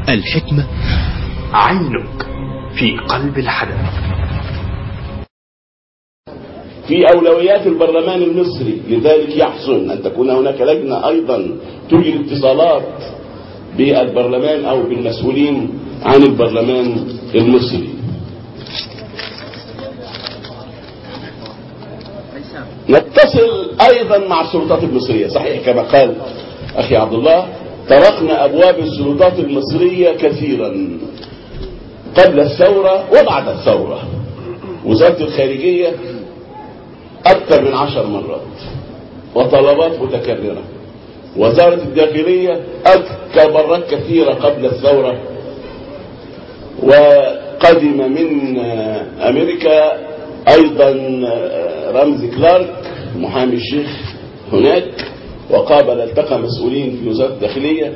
الحكمة عينك في قلب الحدث في أولويات البرلمان المصري لذلك يحسن أن تكون هناك لجنة أيضا تجري اتصالات بالبرلمان أو بالمسؤولين عن البرلمان المصري نتصل أيضا مع السلطات المصرية صحيح كما قال أخي عبد الله طرقنا أبواب السلطات المصرية كثيرا قبل الثورة وبعد الثورة وزارة الخارجية أكثر من عشر مرات وطلبات متكررة وزارة الداخلية أذكر مرات كثيرة قبل الثورة وقدم من أمريكا أيضا رمزي كلارك محامي الشيخ هناك وقابل التقى مسؤولين في وزارة الداخلية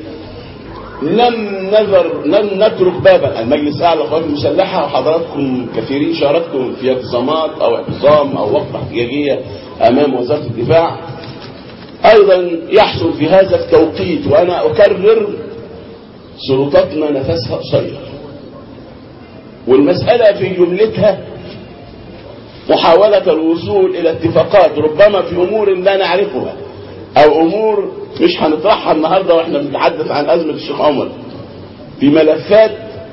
لم نذر لم نترك بابا المجلس الاعلى للقوات المسلحه وحضراتكم كثيرين شاركتم في اعتصامات او اعتصام او وقفه احتجاجيه امام وزاره الدفاع ايضا يحصل في هذا التوقيت وانا اكرر سلطتنا نفسها قصير والمساله في جملتها محاوله الوصول الى اتفاقات ربما في امور لا نعرفها او امور مش هنطرحها النهارده واحنا بنتحدث عن ازمه الشيخ عمر في ملفات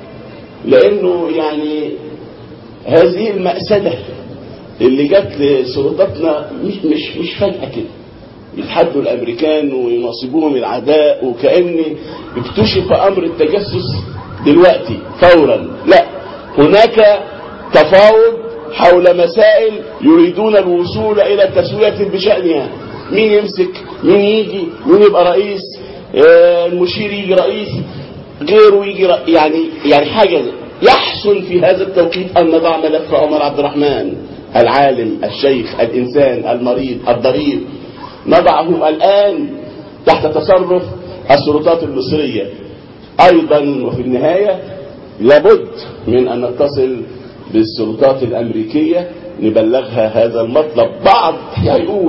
لانه يعني هذه المأسدة اللي جت لسلطاتنا مش مش مش فجأة كده يتحدوا الامريكان ويناصبوهم العداء وكأن اكتشف امر التجسس دلوقتي فورا لا هناك تفاوض حول مسائل يريدون الوصول الى تسوية بشأنها مين يمسك مين يجي مين يبقى رئيس آه المشير يجي رئيس غيره يجي رئيس يعني يعني حاجة يحسن في هذا التوقيت أن نضع ملف عمر عبد الرحمن العالم الشيخ الإنسان المريض الضرير نضعه الآن تحت تصرف السلطات المصرية أيضا وفي النهاية لابد من أن نتصل بالسلطات الأمريكية نبلغها هذا المطلب بعض هيقول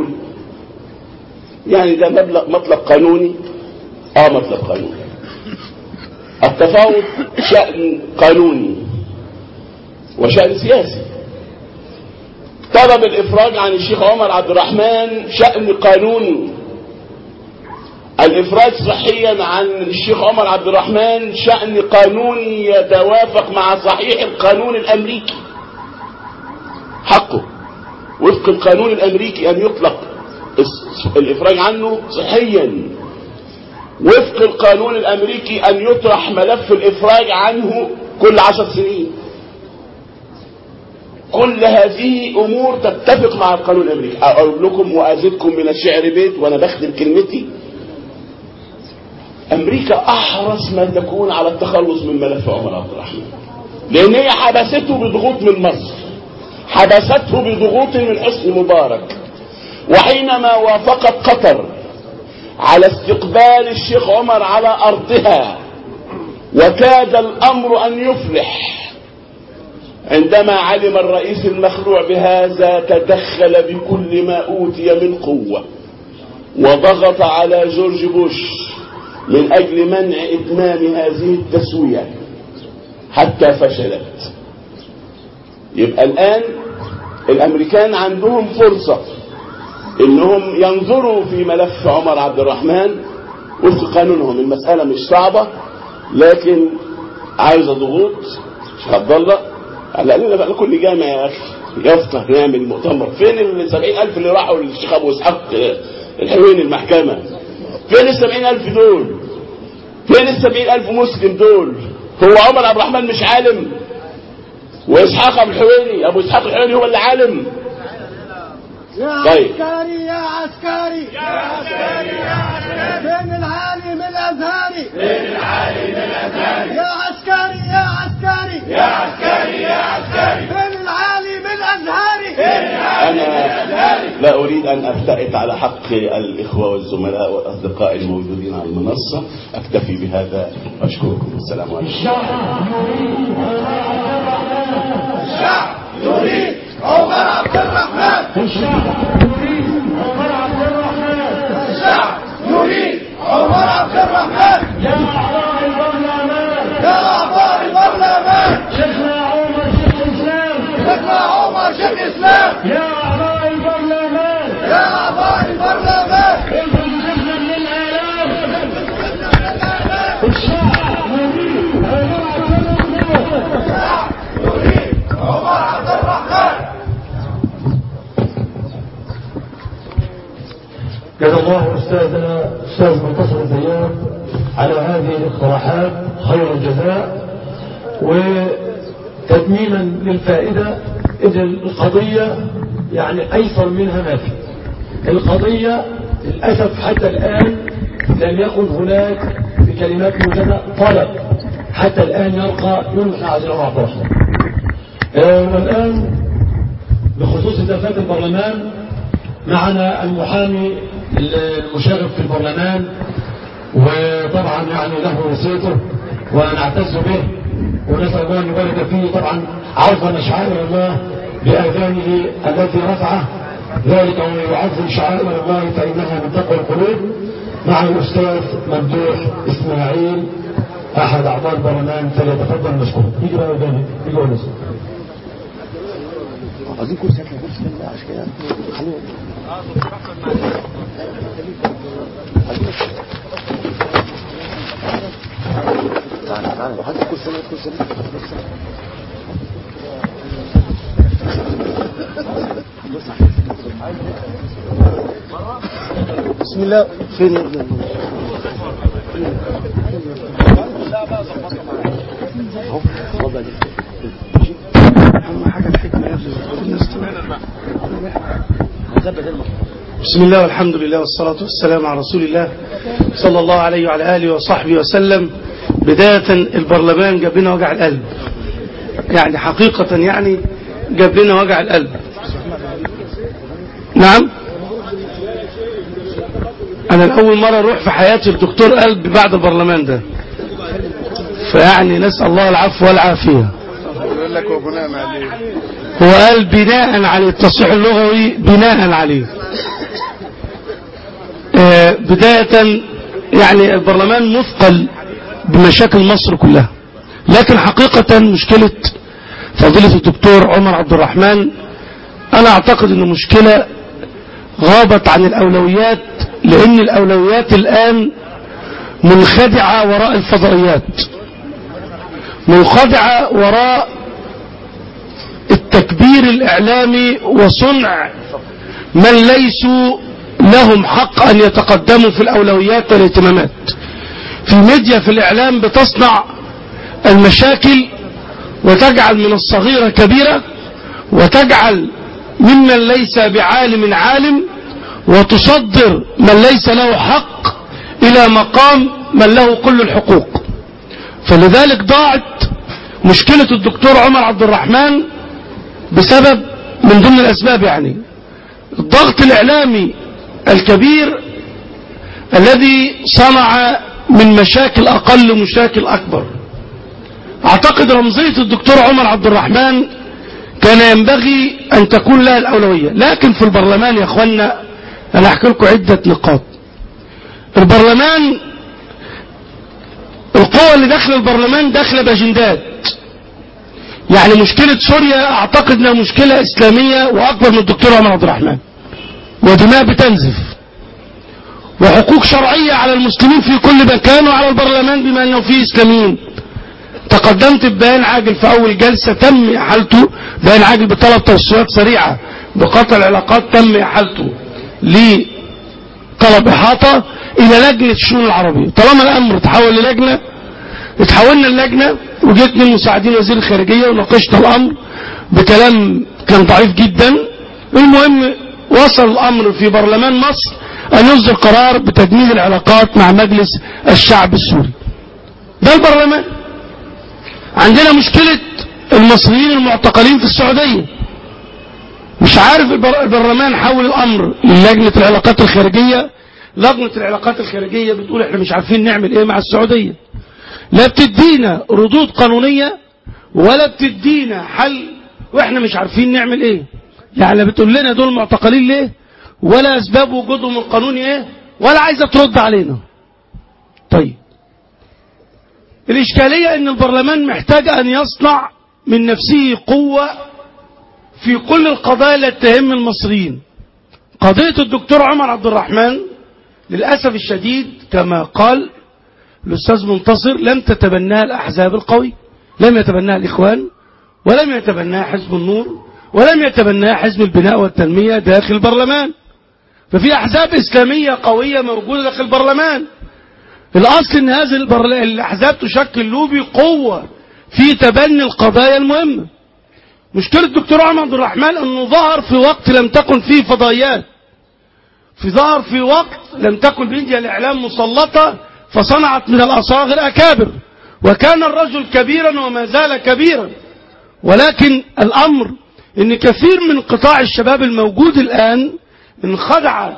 يعني ده مبلغ مطلب قانوني اه مطلب قانوني التفاوض شأن قانوني وشأن سياسي طلب الإفراج عن الشيخ عمر عبد الرحمن شأن قانوني الإفراج صحيا عن الشيخ عمر عبد الرحمن شأن قانوني يتوافق مع صحيح القانون الأمريكي حقه وفق القانون الأمريكي أن يطلق الإفراج عنه صحيا وفق القانون الأمريكي أن يطرح ملف الإفراج عنه كل عشر سنين كل هذه أمور تتفق مع القانون الأمريكي أقول لكم وأزيدكم من الشعر بيت وأنا بختم كلمتي أمريكا أحرص ما تكون على التخلص من ملف عمر عبد الرحمن لأن هي حبسته بضغوط من مصر حبسته بضغوط من حسن مبارك وحينما وافقت قطر على استقبال الشيخ عمر على أرضها وكاد الأمر أن يفلح عندما علم الرئيس المخلوع بهذا تدخل بكل ما أوتي من قوة وضغط على جورج بوش من أجل منع إتمام هذه التسوية حتى فشلت يبقى الآن الأمريكان عندهم فرصة انهم ينظروا في ملف عمر عبد الرحمن وفق قانونهم المسألة مش صعبة لكن عايزة ضغوط شيخ عبد الله على لنا بقى كل جامع يا اخي يفقه نعمل مؤتمر فين ال 70000 اللي راحوا للشيخ ابو اسحاق الحويني المحكمة فين ال 70000 دول فين ال 70000 مسلم دول هو عمر عبد الرحمن مش عالم واسحاق ابو الحويني ابو اسحاق الحويني هو اللي عالم يا طيب. عسكري يا عسكري يا عسكري يا عسكري فين العالم الازهري فين العالم الازهري يا عسكري يا عسكري يا عسكري يا عسكري فين العالم الازهري أنا لا أريد أن أفتئت على حق الإخوة والزملاء والأصدقاء الموجودين على المنصة أكتفي بهذا أشكركم السلام عليكم الشعب يريد عمر عبد الرحمن الشعب يريد عمر عبد الرحمن يا أعضاء البرلمان يا أعضاء البرلمان يا أعضاء البرلمان انتم جزء من الآلاف الشعب يريد عمر عبد الرحمن جزا الله أستاذنا أستاذ منتصر الزيات على هذه الاقتراحات خير الجزاء وتتميما للفائدة إذا القضية يعني أيسر منها ما في القضية للأسف حتى الآن لم يكن هناك بكلمات موجزة طلب حتى الآن يرقى ينحى عبد الرحمن آه، والآن بخصوص دفات البرلمان معنا المحامي المشارك في البرلمان وطبعا يعني له وصيته ونعتز به ونسأل الله أن يبارك فيه طبعا عظم شعائر الله بآذانه التي رفعه ذلك ومن يعظم شعائر الله فإنها من تقوى القلوب مع الأستاذ ممدوح إسماعيل أحد أعضاء البرلمان فليتفضل مشكور يجي بقى قدامي يجي ونس عايزين كرسي هات لي كرسي كده عشان كده خلوه تعالى تعالى هات الكرسي هات الكرسي هات الكرسي بسم الله فين يا ابني اهو اتفضل اهم حاجه الحكمه يا ابني الناس بسم الله والحمد لله والصلاة والسلام على رسول الله صلى الله عليه وعلى آله وصحبه وسلم بداية البرلمان جاب لنا وجع القلب يعني حقيقة يعني جاب لنا وجع القلب نعم أنا الأول مرة أروح في حياتي الدكتور قلب بعد البرلمان ده فيعني نسأل الله العفو والعافية يقول لك وبناء عليه هو قال بناء عليه التصحيح اللغوي بناء عليه آه، بداية يعني البرلمان مثقل بمشاكل مصر كلها لكن حقيقة مشكلة فضيلة الدكتور عمر عبد الرحمن أنا أعتقد أن مشكلة غابت عن الأولويات لأن الأولويات الآن منخدعة وراء الفضائيات منخدعة وراء التكبير الإعلامي وصنع من ليسوا لهم حق أن يتقدموا في الأولويات والاهتمامات في ميديا في الإعلام بتصنع المشاكل وتجعل من الصغيرة كبيرة وتجعل ممن ليس بعالم عالم وتصدر من ليس له حق إلى مقام من له كل الحقوق فلذلك ضاعت مشكلة الدكتور عمر عبد الرحمن بسبب من ضمن الأسباب يعني الضغط الإعلامي الكبير الذي صنع من مشاكل أقل مشاكل أكبر أعتقد رمزية الدكتور عمر عبد الرحمن كان ينبغي أن تكون لها الأولوية لكن في البرلمان يا أخوانا أنا أحكي لكم عدة نقاط البرلمان القوى اللي داخل البرلمان داخله باجندات يعني مشكلة سوريا اعتقد انها مشكلة اسلامية واكبر من الدكتور عمر عبد الرحمن ودماء بتنزف وحقوق شرعية على المسلمين في كل مكان وعلى البرلمان بما انه فيه اسلاميين تقدمت ببيان عاجل في اول جلسة تم احالته بيان عاجل بطلب توصيات سريعة بقطع العلاقات تم احالته لطلب احاطة الى لجنة الشؤون العربية طالما الامر تحول للجنة اتحولنا اللجنة وجيت من مساعدين وزير الخارجية وناقشنا الامر بكلام كان ضعيف جدا المهم وصل الامر في برلمان مصر ان يصدر قرار بتجميد العلاقات مع مجلس الشعب السوري ده البرلمان عندنا مشكلة المصريين المعتقلين في السعودية مش عارف البر- البرلمان حول الامر للجنة العلاقات الخارجية لجنة العلاقات الخارجية بتقول احنا مش عارفين نعمل ايه مع السعودية لا بتدينا ردود قانونية ولا بتدينا حل واحنا مش عارفين نعمل ايه يعني لا بتقول لنا دول معتقلين ليه ولا اسباب وجودهم القانوني ايه ولا عايزة ترد علينا طيب الاشكالية ان البرلمان محتاج ان يصنع من نفسه قوة في كل القضايا التي تهم المصريين قضية الدكتور عمر عبد الرحمن للأسف الشديد كما قال الأستاذ منتصر لم تتبناها الأحزاب القوي لم يتبناها الإخوان ولم يتبناها حزب النور ولم يتبناها حزب البناء والتنمية داخل البرلمان ففي أحزاب إسلامية قوية موجودة داخل البرلمان الأصل أن هذه البرل... الأحزاب تشكل لوبي قوة في تبني القضايا المهمة مشكلة الدكتور عمر عبد الرحمن أنه ظهر في وقت لم تكن فيه فضائيات في ظهر في وقت لم تكن ميديا الإعلام مسلطة فصنعت من الأصاغر أكابر وكان الرجل كبيرا وما زال كبيرا ولكن الأمر أن كثير من قطاع الشباب الموجود الآن انخدع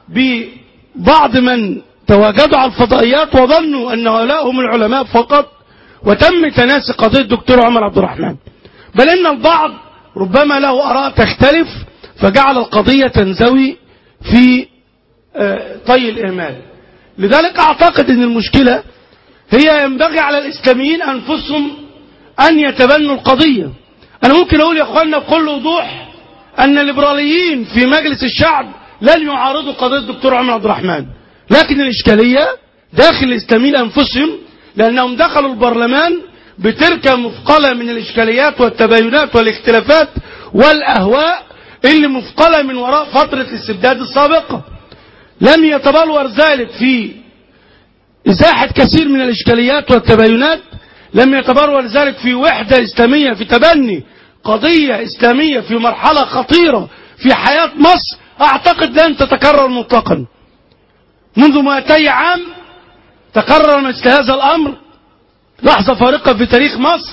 ببعض من تواجدوا على الفضائيات وظنوا أن هؤلاء هم العلماء فقط وتم تناسي قضية الدكتور عمر عبد الرحمن بل إن البعض ربما له آراء تختلف فجعل القضية تنزوي في آه، طي الإهمال لذلك أعتقد أن المشكلة هي ينبغي على الإسلاميين أنفسهم أن يتبنوا القضية أنا ممكن أقول يا أخواننا بكل وضوح أن الليبراليين في مجلس الشعب لن يعارضوا قضية الدكتور عمر عبد الرحمن لكن الإشكالية داخل الإسلاميين أنفسهم لأنهم دخلوا البرلمان بتركة مثقلة من الإشكاليات والتباينات والاختلافات والأهواء اللي مثقلة من وراء فترة الاستبداد السابقة لم يتبلور ذلك في إزاحة كثير من الإشكاليات والتباينات لم يتبلور ذلك في وحدة إسلامية في تبني قضية إسلامية في مرحلة خطيرة في حياة مصر أعتقد لن تتكرر مطلقا منذ 200 عام تكرر مثل هذا الأمر لحظة فارقة في تاريخ مصر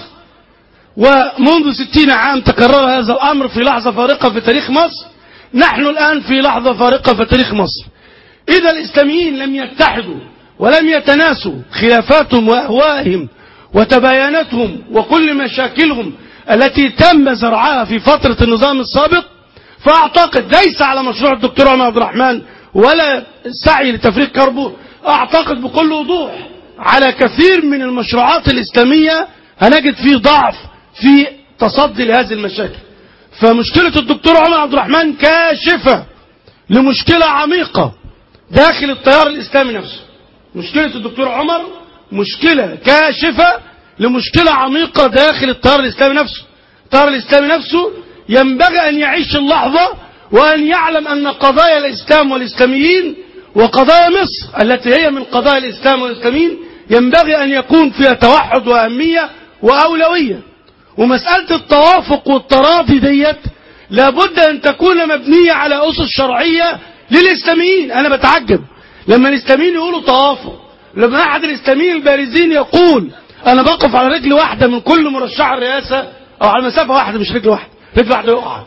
ومنذ ستين عام تكرر هذا الأمر في لحظة فارقة في تاريخ مصر نحن الآن في لحظة فارقة في تاريخ مصر إذا الإسلاميين لم يتحدوا ولم يتناسوا خلافاتهم وأهوائهم وتبايناتهم وكل مشاكلهم التي تم زرعها في فترة النظام السابق فأعتقد ليس على مشروع الدكتور عمر عبد الرحمن ولا السعي لتفريق كربه أعتقد بكل وضوح على كثير من المشروعات الإسلامية هنجد فيه ضعف في تصدي لهذه المشاكل فمشكلة الدكتور عمر عبد الرحمن كاشفة لمشكلة عميقة داخل التيار الإسلامي نفسه مشكلة الدكتور عمر مشكلة كاشفة لمشكلة عميقة داخل التيار الإسلامي نفسه التيار الإسلامي نفسه ينبغي أن يعيش اللحظة وأن يعلم أن قضايا الإسلام والإسلاميين وقضايا مصر التي هي من قضايا الإسلام والإسلاميين ينبغي أن يكون فيها توحد وأهمية وأولوية ومسألة التوافق والتراضي ديت لابد أن تكون مبنية على أسس شرعية للإسلاميين أنا بتعجب لما الإسلاميين يقولوا توافق لما أحد الإسلاميين البارزين يقول أنا بقف على رجل واحدة من كل مرشح الرئاسة أو على مسافة واحدة مش رجل واحدة رجل واحدة يقع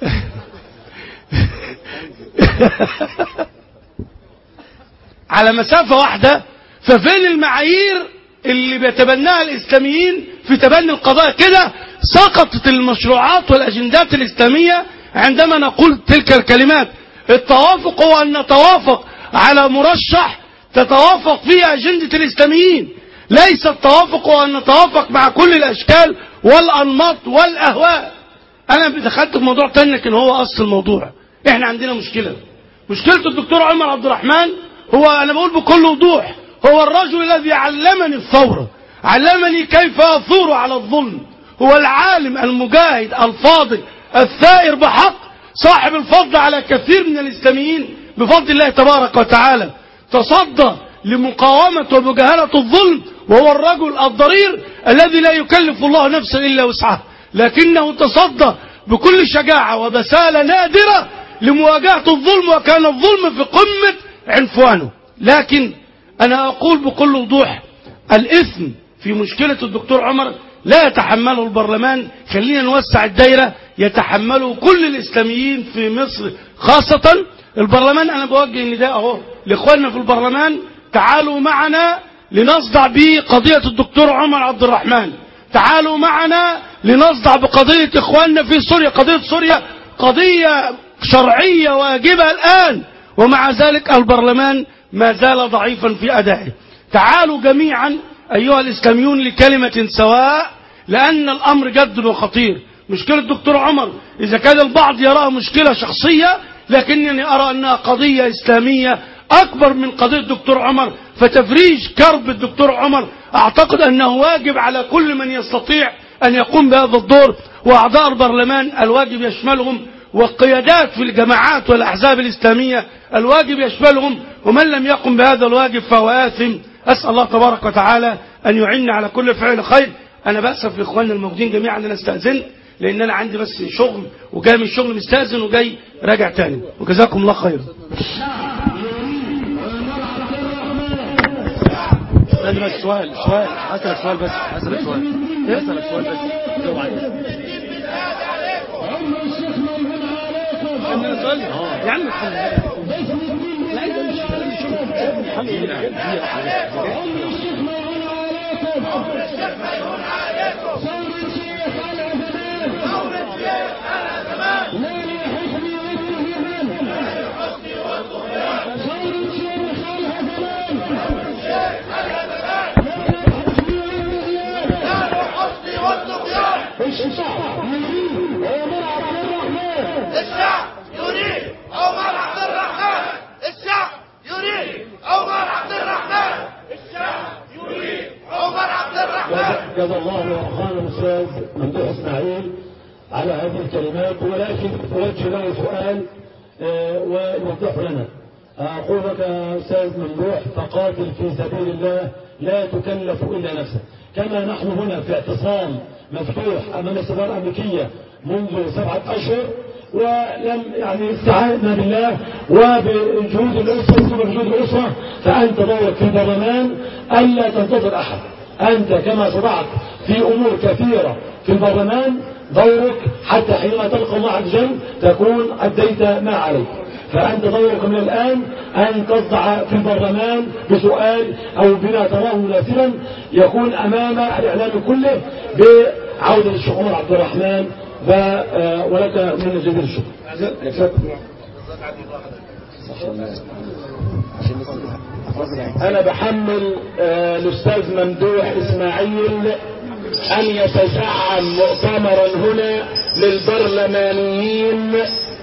على مسافة واحدة ففين المعايير اللي بيتبناها الإسلاميين في تبني القضايا كده سقطت المشروعات والأجندات الإسلامية عندما نقول تلك الكلمات التوافق هو أن نتوافق على مرشح تتوافق فيه أجندة الإسلاميين ليس التوافق هو أن نتوافق مع كل الأشكال والأنماط والأهواء أنا دخلت في موضوع تاني لكن هو أصل الموضوع إحنا عندنا مشكلة مشكلة الدكتور عمر عبد الرحمن هو أنا بقول بكل وضوح هو الرجل الذي علمني الثورة علمني كيف أثور على الظلم هو العالم المجاهد الفاضل الثائر بحق صاحب الفضل على كثير من الإسلاميين بفضل الله تبارك وتعالى تصدى لمقاومة ومجاهلة الظلم وهو الرجل الضرير الذي لا يكلف الله نفسا إلا وسعها لكنه تصدى بكل شجاعة وبسالة نادرة لمواجهة الظلم وكان الظلم في قمة عنفوانه لكن أنا أقول بكل وضوح الإثم في مشكلة الدكتور عمر لا يتحمله البرلمان خلينا نوسع الدايرة يتحمله كل الإسلاميين في مصر خاصة البرلمان أنا بوجه النداء أهو لإخواننا في البرلمان تعالوا معنا لنصدع بقضية الدكتور عمر عبد الرحمن تعالوا معنا لنصدع بقضية إخواننا في سوريا قضية سوريا قضية شرعية واجبة الآن ومع ذلك البرلمان ما زال ضعيفا في أدائه تعالوا جميعا أيها الإسلاميون لكلمة سواء لأن الأمر جد وخطير مشكلة الدكتور عمر إذا كان البعض يراها مشكلة شخصية لكنني أرى أنها قضية إسلامية أكبر من قضية الدكتور عمر فتفريج كرب الدكتور عمر أعتقد أنه واجب على كل من يستطيع أن يقوم بهذا الدور وأعضاء البرلمان الواجب يشملهم والقيادات في الجماعات والأحزاب الإسلامية الواجب يشملهم ومن لم يقم بهذا الواجب فهو آثم أسأل الله تبارك وتعالى أن يعيننا على كل فعل خير أنا بأسف لإخواننا الموجودين جميعا أنا استأذنت لأن أنا عندي بس شغل وجاي من الشغل مستأذن وجاي راجع تاني وجزاكم الله خيرا استنى بس سؤال سؤال هسألك سؤال بس هسألك سؤال هسألك سؤال بس جاوب عليه أنا سؤال يا عم خلي لا أنت مش الحمد لله الشعب يريد عمر عبد الرحمن الشعب يريد عمر عبد الرحمن الشعب يريد عمر عبد الرحمن جزا الله اخانا الاستاذ ممدوح اسماعيل على هذه الكلمات ولكن اوجه له سؤال آه، ويوضح لنا اقول لك يا استاذ ممدوح فقاتل في سبيل الله لا تكلف الا نفسك كما نحن هنا في اعتصام مفتوح امام السفاره الامريكيه منذ سبعه اشهر ولم يعني استعانا بالله وبجهود الاسره وبجهود الاسره فانت دورك في البرلمان الا تنتظر احد أنت كما شرعت في أمور كثيرة في البرلمان دورك حتى حينما تلقى الله عز وجل تكون أديت ما عليك فأنت دورك من الآن أن تصدع في البرلمان بسؤال أو بما تراه مناسبا يكون أمام الإعلام كله بعودة الشيخ عمر عبد الرحمن و- آه، ولك من جزيل الشكر انا بحمل آه، الاستاذ ممدوح اسماعيل ان يتزعم مؤتمرا هنا للبرلمانيين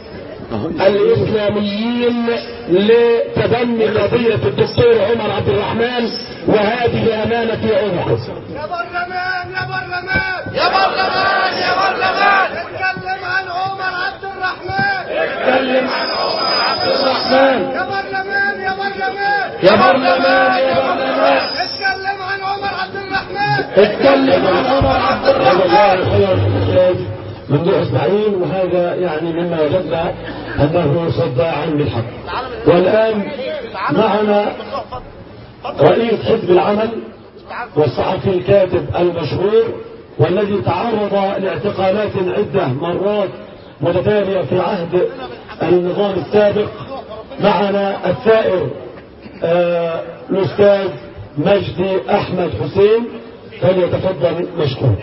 الاسلاميين لتبني قضية الدكتور عمر عبد الرحمن وهذه امانة في عنقه يا برلمان يا برلمان يا برلمان يا برلمان اتكلم عن عمر عبد الرحمن اتكلم عن عمر عبد الرحمن يا برلمان يا برلمان يا برلمان يا برلمان اتكلم عن عمر عبد الرحمن اتكلم عن عمر عبد جزا الرحمن الله خير الأستاذ ممدوح اسماعيل وهذا يعني مما وجدنا انه صداعا بالحق والان معنا رئيس حزب العمل والصحفي الكاتب المشهور والذي تعرض لاعتقالات عده مرات متتاليه في عهد النظام السابق معنا الثائر آه، الاستاذ مجدي احمد حسين فليتفضل مشكور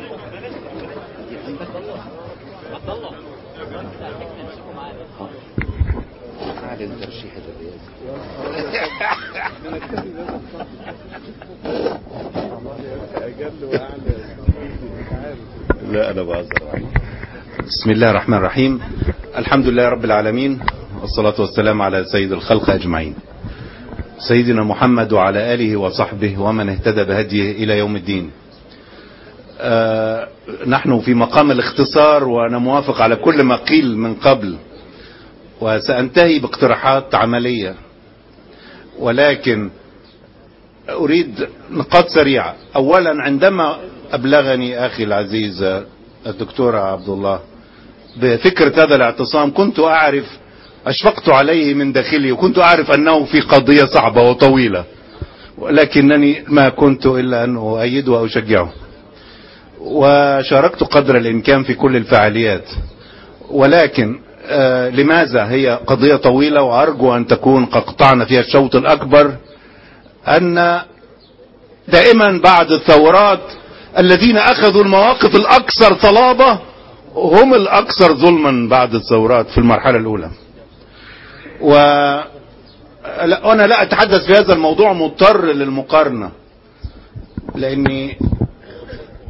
لا أنا بهزر بسم الله الرحمن الرحيم الحمد لله رب العالمين والصلاة والسلام على سيد الخلق أجمعين سيدنا محمد وعلى آله وصحبه ومن اهتدى بهديه إلى يوم الدين آه نحن في مقام الاختصار وأنا موافق على كل ما قيل من قبل وسأنتهي باقتراحات عملية ولكن أريد نقاط سريعة أولا عندما أبلغني أخي العزيز الدكتور عبد الله بفكرة هذا الاعتصام كنت أعرف أشفقت عليه من داخلي وكنت أعرف أنه في قضية صعبة وطويلة ولكنني ما كنت إلا أن أؤيده وأشجعه وشاركت قدر الإمكان في كل الفعاليات ولكن آه لماذا هي قضية طويلة وأرجو أن تكون قد قطعنا فيها الشوط الأكبر أن دائما بعد الثورات الذين أخذوا المواقف الأكثر صلابة هم الأكثر ظلما بعد الثورات في المرحلة الأولى و لا أنا لا أتحدث في هذا الموضوع مضطر للمقارنة لأني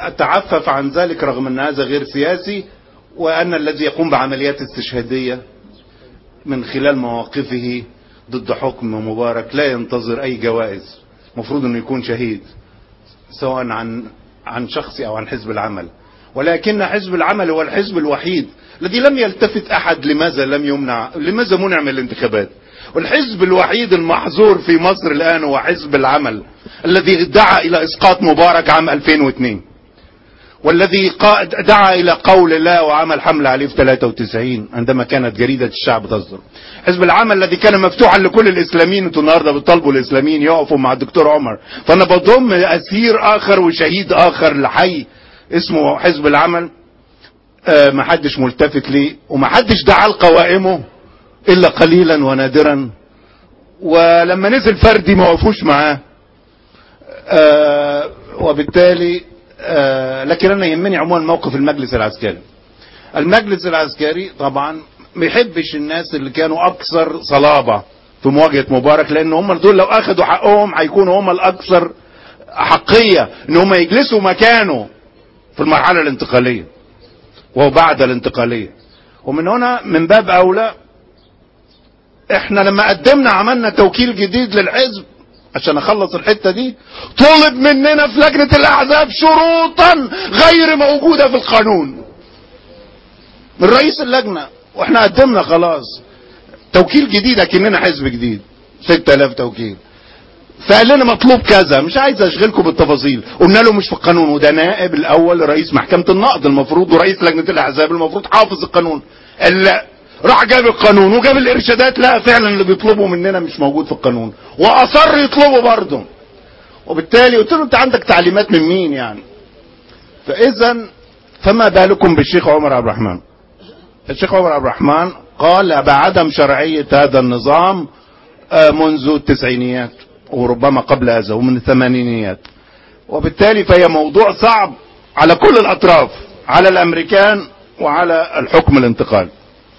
أتعفف عن ذلك رغم أن هذا غير سياسي وأن الذي يقوم بعمليات استشهادية من خلال مواقفه ضد حكم مبارك لا ينتظر أي جوائز مفروض أنه يكون شهيد سواء عن عن شخصي أو عن حزب العمل ولكن حزب العمل هو الحزب الوحيد الذي لم يلتفت أحد لماذا لم يمنع لماذا منع من الانتخابات والحزب الوحيد المحظور في مصر الآن هو حزب العمل الذي دعا إلى إسقاط مبارك عام 2002 والذي قا- دعا إلى قول الله وعمل حملة عليه في 93 عندما كانت جريدة الشعب تصدر حزب العمل الذي كان مفتوحا لكل الإسلاميين انتوا النهارده بتطالبوا الإسلاميين يقفوا مع الدكتور عمر فأنا بضم أسير آخر وشهيد آخر لحي اسمه حزب العمل آه، ما حدش ملتفت ليه وما حدش دعا لقوائمه إلا قليلا ونادرا ولما نزل فردي ما وقفوش معاه آه، وبالتالي آه، لكن انا يهمني عموما موقف المجلس العسكري المجلس العسكري طبعا ما يحبش الناس اللي كانوا اكثر صلابه في مواجهه مبارك لان هم دول لو اخذوا حقهم هيكونوا هم الاكثر حقيه ان هم يجلسوا مكانه في المرحله الانتقاليه وبعد الانتقاليه ومن هنا من باب اولى احنا لما قدمنا عملنا توكيل جديد للحزب عشان اخلص الحته دي طلب مننا في لجنه الاحزاب شروطا غير موجوده في القانون من رئيس اللجنه واحنا قدمنا خلاص توكيل جديد اكننا حزب جديد 6000 توكيل فقال لنا مطلوب كذا مش عايز اشغلكم بالتفاصيل قلنا له مش في القانون وده نائب الاول لرئيس محكمه النقد المفروض ورئيس لجنه الاحزاب المفروض حافظ القانون قال لا راح جاب القانون وجاب الارشادات لا فعلا اللي بيطلبوا مننا مش موجود في القانون واصر يطلبوا برضه وبالتالي قلت له انت عندك تعليمات من مين يعني فاذا فما بالكم بالشيخ عمر عبد الرحمن الشيخ عمر عبد الرحمن قال بعدم شرعيه هذا النظام آه، منذ التسعينيات وربما قبل هذا ومن الثمانينيات وبالتالي فهي موضوع صعب على كل الاطراف على الامريكان وعلى الحكم الانتقالي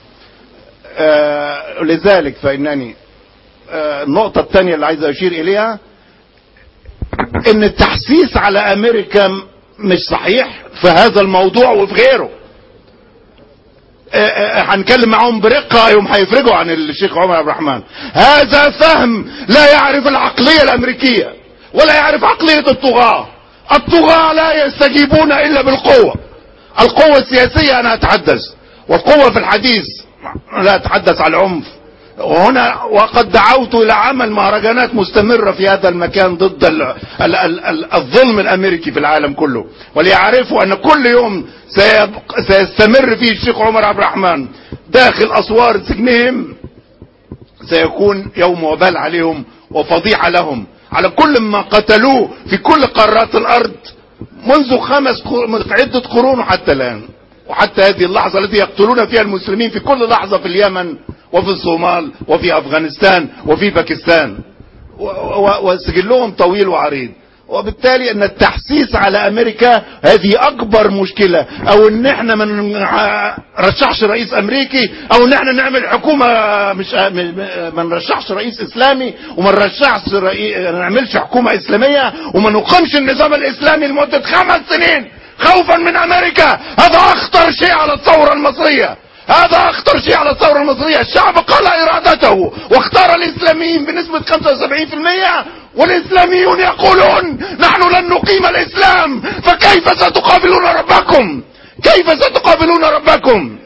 آه، لذلك فانني آه، النقطة الثانية اللي عايز اشير اليها ان التحسيس على امريكا م- مش صحيح في هذا الموضوع وفي غيره آه، آه، هنتكلم معاهم برقة يوم هيفرجوا عن الشيخ عمر عبد الرحمن هذا فهم لا يعرف العقلية الامريكية ولا يعرف عقلية الطغاة الطغاة لا يستجيبون الا بالقوة القوة السياسية انا اتحدث والقوة في الحديث لا اتحدث عن العنف وهنا وقد دعوت الى عمل مهرجانات مستمرة في هذا المكان ضد ال ال ال ال الظلم الامريكي في العالم كله وليعرفوا ان كل يوم سيبق سيستمر فيه الشيخ عمر عبد الرحمن داخل اسوار سجنهم سيكون يوم وبال عليهم وفضيحة لهم على كل ما قتلوه في كل قارات الارض منذ خمس قر- من عدة قرون حتى الان وحتى هذه اللحظة التي يقتلون فيها المسلمين في كل لحظة في اليمن وفي الصومال وفي افغانستان وفي باكستان و- و- وسجلهم طويل وعريض وبالتالي ان التحسيس على امريكا هذه اكبر مشكلة او ان احنا ما نرشحش رئيس امريكي او ان احنا نعمل حكومة مش ما نرشحش رئيس اسلامي وما نرشحش رئي... ما نعملش حكومة اسلامية وما نقيمش النظام الاسلامي لمدة خمس سنين خوفا من امريكا هذا اخطر شيء على الثورة المصرية هذا اخطر شيء على الثورة المصرية الشعب قال ارادته واختار الاسلاميين بنسبة 75% والاسلاميون يقولون نحن لن نقيم الاسلام فكيف ستقابلون ربكم كيف ستقابلون ربكم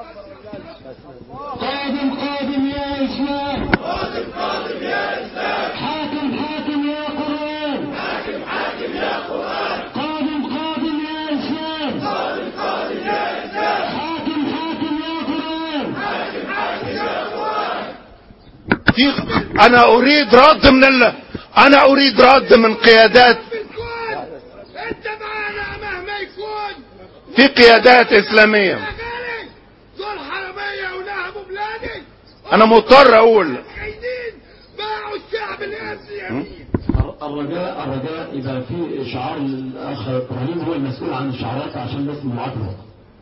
قادم قادم يا اسلام قادم قادم يا اسلام حاكم حاكم يا قران حاكم حاكم يا قران قادم قادم يا اسلام قادم قادم يا اسلام حاكم حاكم يا قران في انا اريد رد من ال... انا اريد رد من قيادات انت معانا مهما يكون في قيادات اسلامية غالي دول حرامية ونهبوا بلادي انا مضطر اقول خاينين باعوا الشعب الاسلامي الرجاء الرجاء يبقى في اشعار الاخ ابراهيم هو المسؤول عن الاشعارات عشان بس معاقبه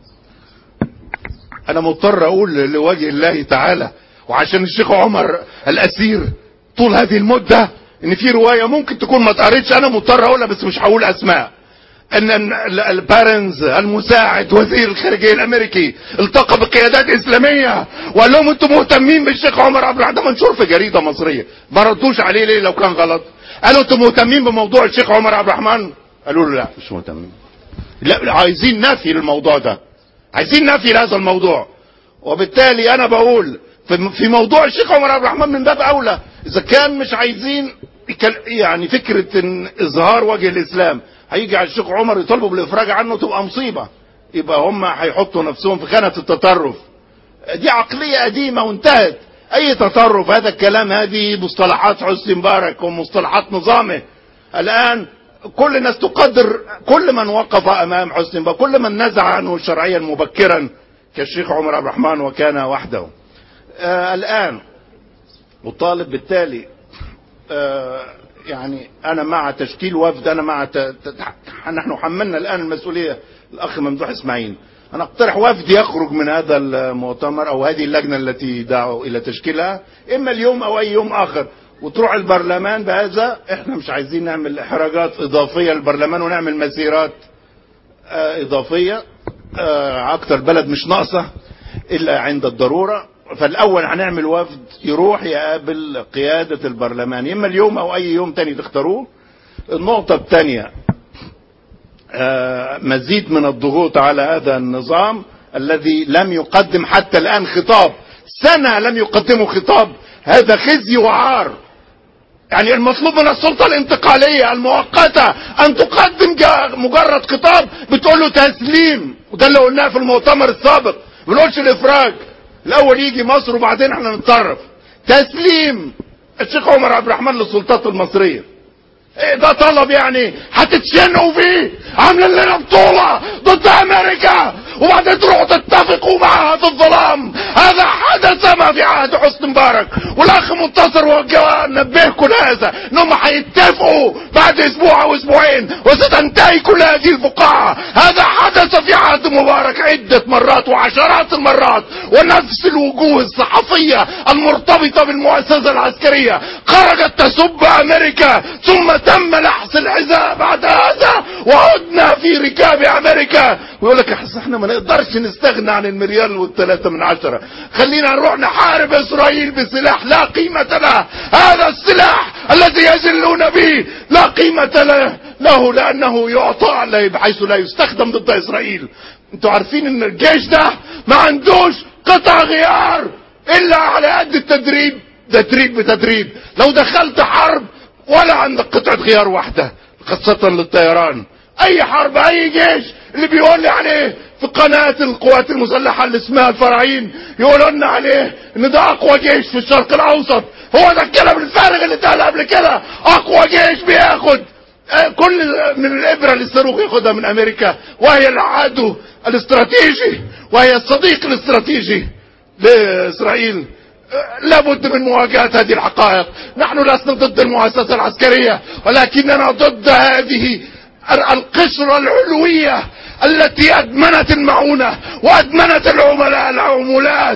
انا مضطر اقول لوجه الله تعالى وعشان الشيخ عمر الاسير طول هذه المدة ان في رواية ممكن تكون ما اتقريتش انا مضطر اقولها بس مش هقول اسماء ان ال- البارنز المساعد وزير الخارجيه الامريكي التقى بقيادات اسلاميه وقال لهم انتم مهتمين بالشيخ عمر عبد الرحمن ده منشور في جريده مصريه ما ردوش عليه ليه لو كان غلط قالوا انتم مهتمين بموضوع الشيخ عمر عبد الرحمن قالوا له لا مش مهتمين لا عايزين نفي للموضوع ده عايزين نفي لهذا الموضوع وبالتالي انا بقول في- في موضوع الشيخ عمر عبد الرحمن من باب اولى اذا كان مش عايزين يكل- يعني فكره ان اظهار وجه الاسلام هيجي على الشيخ عمر يطالبوا بالافراج عنه تبقى مصيبه يبقى هم هيحطوا نفسهم في خانه التطرف دي عقليه قديمه وانتهت اي تطرف هذا الكلام هذه مصطلحات حسني مبارك ومصطلحات نظامه الان كل الناس تقدر كل من وقف امام حسني مبارك كل من نزع عنه شرعيا مبكرا كالشيخ عمر عبد الرحمن وكان وحده آه الان اطالب بالتالي آه يعني انا مع تشكيل وفد انا مع ت... ت... نحن حملنا الان المسؤوليه الاخ ممدوح اسماعيل انا اقترح وفد يخرج من هذا المؤتمر او هذه اللجنه التي دعوا الى تشكيلها اما اليوم او اي يوم اخر وتروح البرلمان بهذا احنا مش عايزين نعمل احراجات اضافيه للبرلمان ونعمل مسيرات آه اضافيه آه اكتر بلد مش ناقصه الا عند الضروره فالاول هنعمل وفد يروح يقابل قياده البرلمان اما اليوم او اي يوم تاني تختاروه النقطه الثانيه مزيد من الضغوط على هذا النظام الذي لم يقدم حتى الان خطاب سنه لم يقدموا خطاب هذا خزي وعار يعني المطلوب من السلطه الانتقاليه المؤقته ان تقدم جا- مجرد خطاب بتقول له تسليم وده اللي قلناه في المؤتمر السابق ما بنقولش الافراج الاول يجي مصر وبعدين احنا نتصرف تسليم الشيخ عمر عبد الرحمن للسلطات المصريه ايه ده طلب يعني هتتشنقوا فيه عاملين لنا بطولة ضد امريكا وبعدين تروحوا تتفقوا معها في الظلام هذا حدث ما في عهد حسني مبارك والاخ منتصر وجه نبهكم لهذا انهم هيتفقوا بعد اسبوع او اسبوعين وستنتهي كل هذه الفقاعة هذا حدث في عهد مبارك عدة مرات وعشرات المرات ونفس الوجوه الصحفية المرتبطة بالمؤسسة العسكرية خرجت تسب امريكا ثم تم لحس الحذاء بعد هذا وعدنا في ركاب امريكا ويقول لك احنا احنا ما نقدرش نستغنى عن المليار والثلاثة من عشرة خلينا نروح نحارب اسرائيل بسلاح لا قيمة له هذا السلاح الذي يجلون به لا قيمة له له لانه يعطى لا- بحيث لا يستخدم ضد اسرائيل انتوا عارفين ان الجيش ده ما عندوش قطع غيار الا على قد التدريب تدريب بتدريب لو دخلت حرب ولا عندك قطعة غيار واحدة خاصة للطيران اي حرب اي جيش اللي بيقول لي عليه في قناة القوات المسلحة اللي اسمها الفراعين يقولوا لنا عليه ان ده اقوى جيش في الشرق الاوسط هو ده الكلام الفارغ اللي اتقال قبل كده اقوى جيش بياخد آه، كل من الابره للصاروخ ياخدها من امريكا وهي العدو الاستراتيجي وهي الصديق الاستراتيجي لاسرائيل آه، لابد من مواجهه هذه الحقائق نحن لسنا ضد المؤسسه العسكريه ولكننا ضد هذه ال- القشره العلويه التي ادمنت المعونه وادمنت العملاء العمولات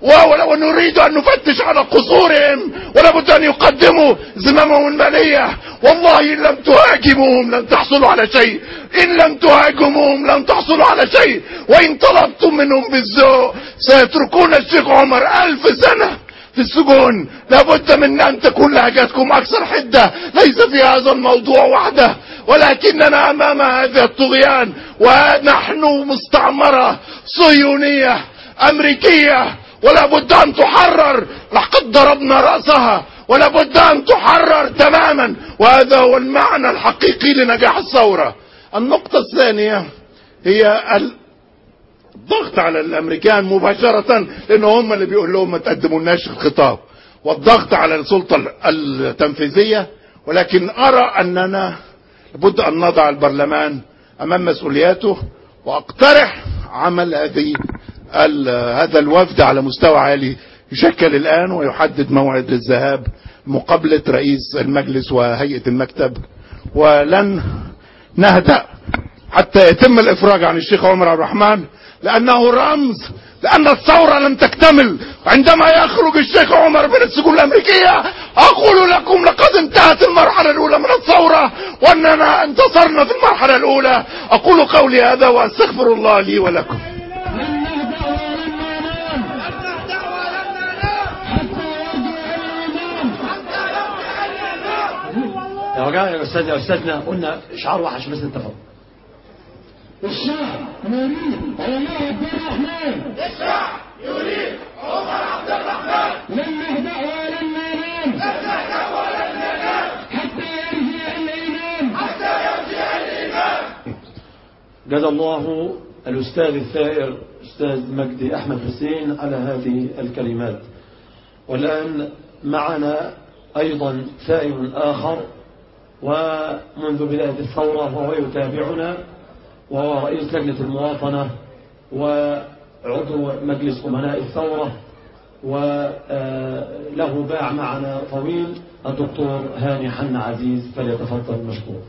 و- ونريد ان نفتش على قصورهم ولا بد ان يقدموا زمامهم الماليه والله ان لم تهاجموهم لن تحصلوا على شيء ان لم تهاجموهم لن تحصلوا على شيء وان طلبتم منهم بالذوق سيتركون الشيخ عمر الف سنه في السجون لابد من ان تكون لهجتكم اكثر حده ليس في هذا الموضوع وحده ولكننا امام هذا الطغيان ونحن مستعمره صهيونيه امريكيه ولا بد ان تحرر لقد ضربنا راسها ولا بد ان تحرر تماما وهذا هو المعنى الحقيقي لنجاح الثوره النقطه الثانيه هي ال... الضغط على الامريكان مباشرة لان هم اللي بيقول لهم ما تقدمولناش الخطاب والضغط على السلطة التنفيذية ولكن ارى اننا لابد ان نضع البرلمان امام مسؤولياته واقترح عمل هذه ال- هذا الوفد على مستوى عالي يشكل الان ويحدد موعد للذهاب مقابلة رئيس المجلس وهيئة المكتب ولن نهدأ حتى يتم الافراج عن الشيخ عمر عبد الرحمن لانه رمز لأن الثورة لم تكتمل عندما يخرج الشيخ عمر من السجون الأمريكية أقول لكم لقد انتهت المرحلة الأولى من الثورة وأننا انتصرنا في المرحلة الأولى أقول قولي هذا وأستغفر الله لي ولكم يا رجاء يا استاذ يا استاذنا قلنا شعار وحش بس اتفق الشعب يريد عمر عبد الرحمن الشعب يريد عمر عبد الرحمن لن نهدأ ولن ننام حتى يرجع الإمام حتى يرجع الإمام جزا الله الأستاذ الثائر أستاذ مجدي أحمد حسين على هذه الكلمات والآن معنا أيضا ثائر آخر ومنذ بداية الثورة وهو يتابعنا وهو رئيس لجنة المواطنة وعضو مجلس أمناء الثورة وله باع معنا طويل الدكتور هاني حن عزيز فليتفضل مشكور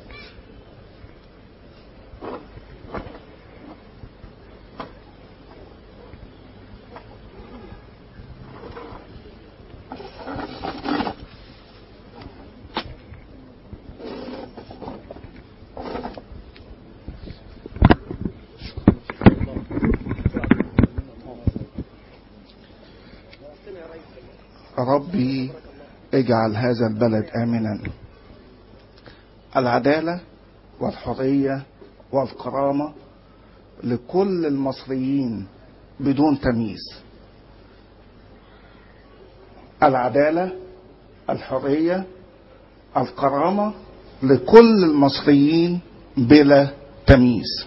ربي اجعل هذا البلد آمنا العدالة والحرية والكرامة لكل المصريين بدون تمييز العدالة الحرية الكرامة لكل المصريين بلا تمييز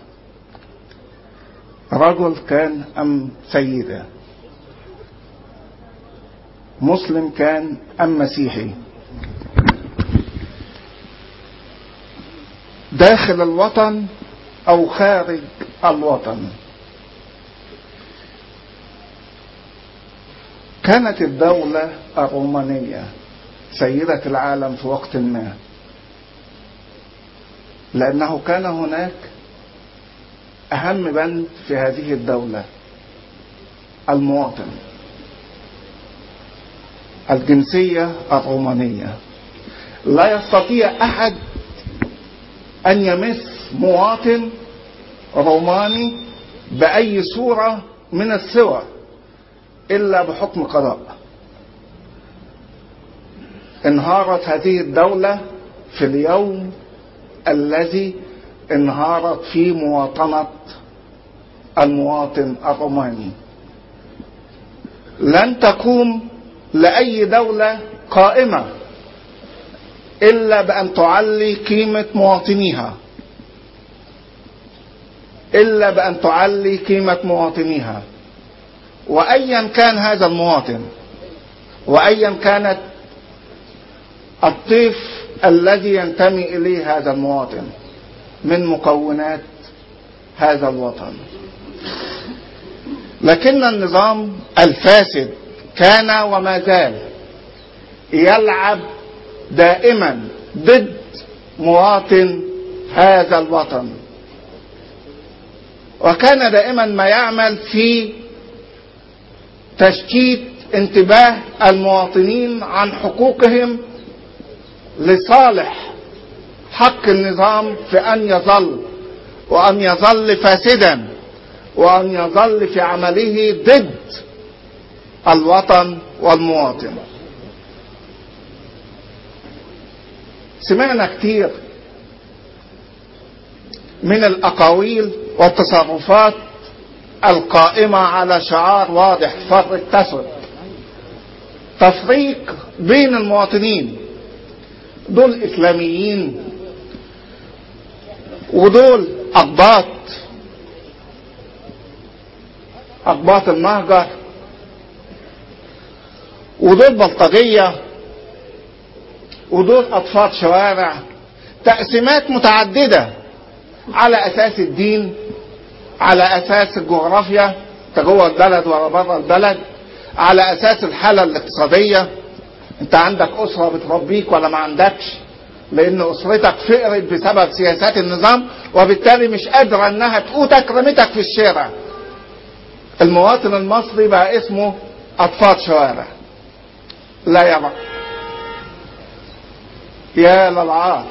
رجل كان أم سيدة مسلم كان أم مسيحي داخل الوطن أو خارج الوطن كانت الدولة الرومانية سيدة العالم في وقت ما لأنه كان هناك أهم بند في هذه الدولة المواطن الجنسية الرومانية لا يستطيع أحد أن يمس مواطن روماني بأي صورة من الصور إلا بحكم قضاء انهارت هذه الدولة في اليوم الذي انهارت فيه مواطنة المواطن الروماني لن تقوم لأي دولة قائمة إلا بأن تعلي قيمة مواطنيها إلا بأن تعلي قيمة مواطنيها وأيا كان هذا المواطن وأيا كانت الطيف الذي ينتمي إليه هذا المواطن من مكونات هذا الوطن لكن النظام الفاسد كان وما زال يلعب دائما ضد مواطن هذا الوطن وكان دائما ما يعمل في تشتيت انتباه المواطنين عن حقوقهم لصالح حق النظام في ان يظل وان يظل فاسدا وان يظل في عمله ضد الوطن والمواطن سمعنا كتير من الاقاويل والتصرفات القائمة على شعار واضح فرق تسد تفريق بين المواطنين دول اسلاميين ودول اقباط اقباط المهجر ودول بلطجية ودول اطفال شوارع تقسيمات متعددة على اساس الدين على اساس الجغرافيا انت جوه البلد ولا بره البلد على اساس الحالة الاقتصادية انت عندك اسرة بتربيك ولا ما عندكش لان اسرتك فقرت بسبب سياسات النظام وبالتالي مش قادرة انها تقوتك رمتك في الشارع المواطن المصري بقى اسمه أطفال شوارع لا يا يا للعار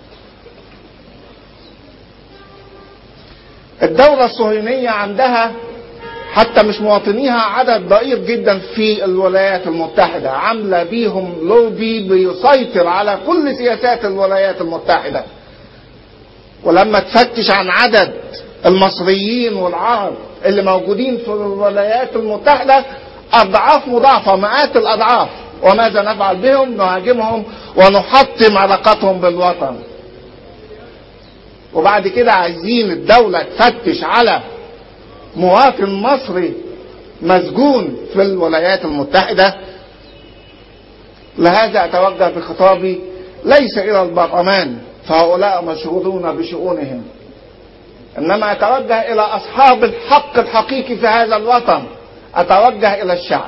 الدولة الصهيونية عندها حتى مش مواطنيها عدد ضئيل جدا في الولايات المتحدة عاملة بيهم لوبي بيسيطر على كل سياسات الولايات المتحدة ولما تفتش عن عدد المصريين والعرب اللي موجودين في الولايات المتحدة أضعاف مضاعفة مئات الأضعاف وماذا نفعل بهم نهاجمهم ونحطم علاقتهم بالوطن وبعد كده عايزين الدولة تفتش على مواطن مصري مسجون في الولايات المتحدة لهذا أتوجه بخطابي ليس إلى البرلمان فهؤلاء مشغولون بشؤونهم إنما أتوجه إلى أصحاب الحق الحقيقي في هذا الوطن أتوجه إلى الشعب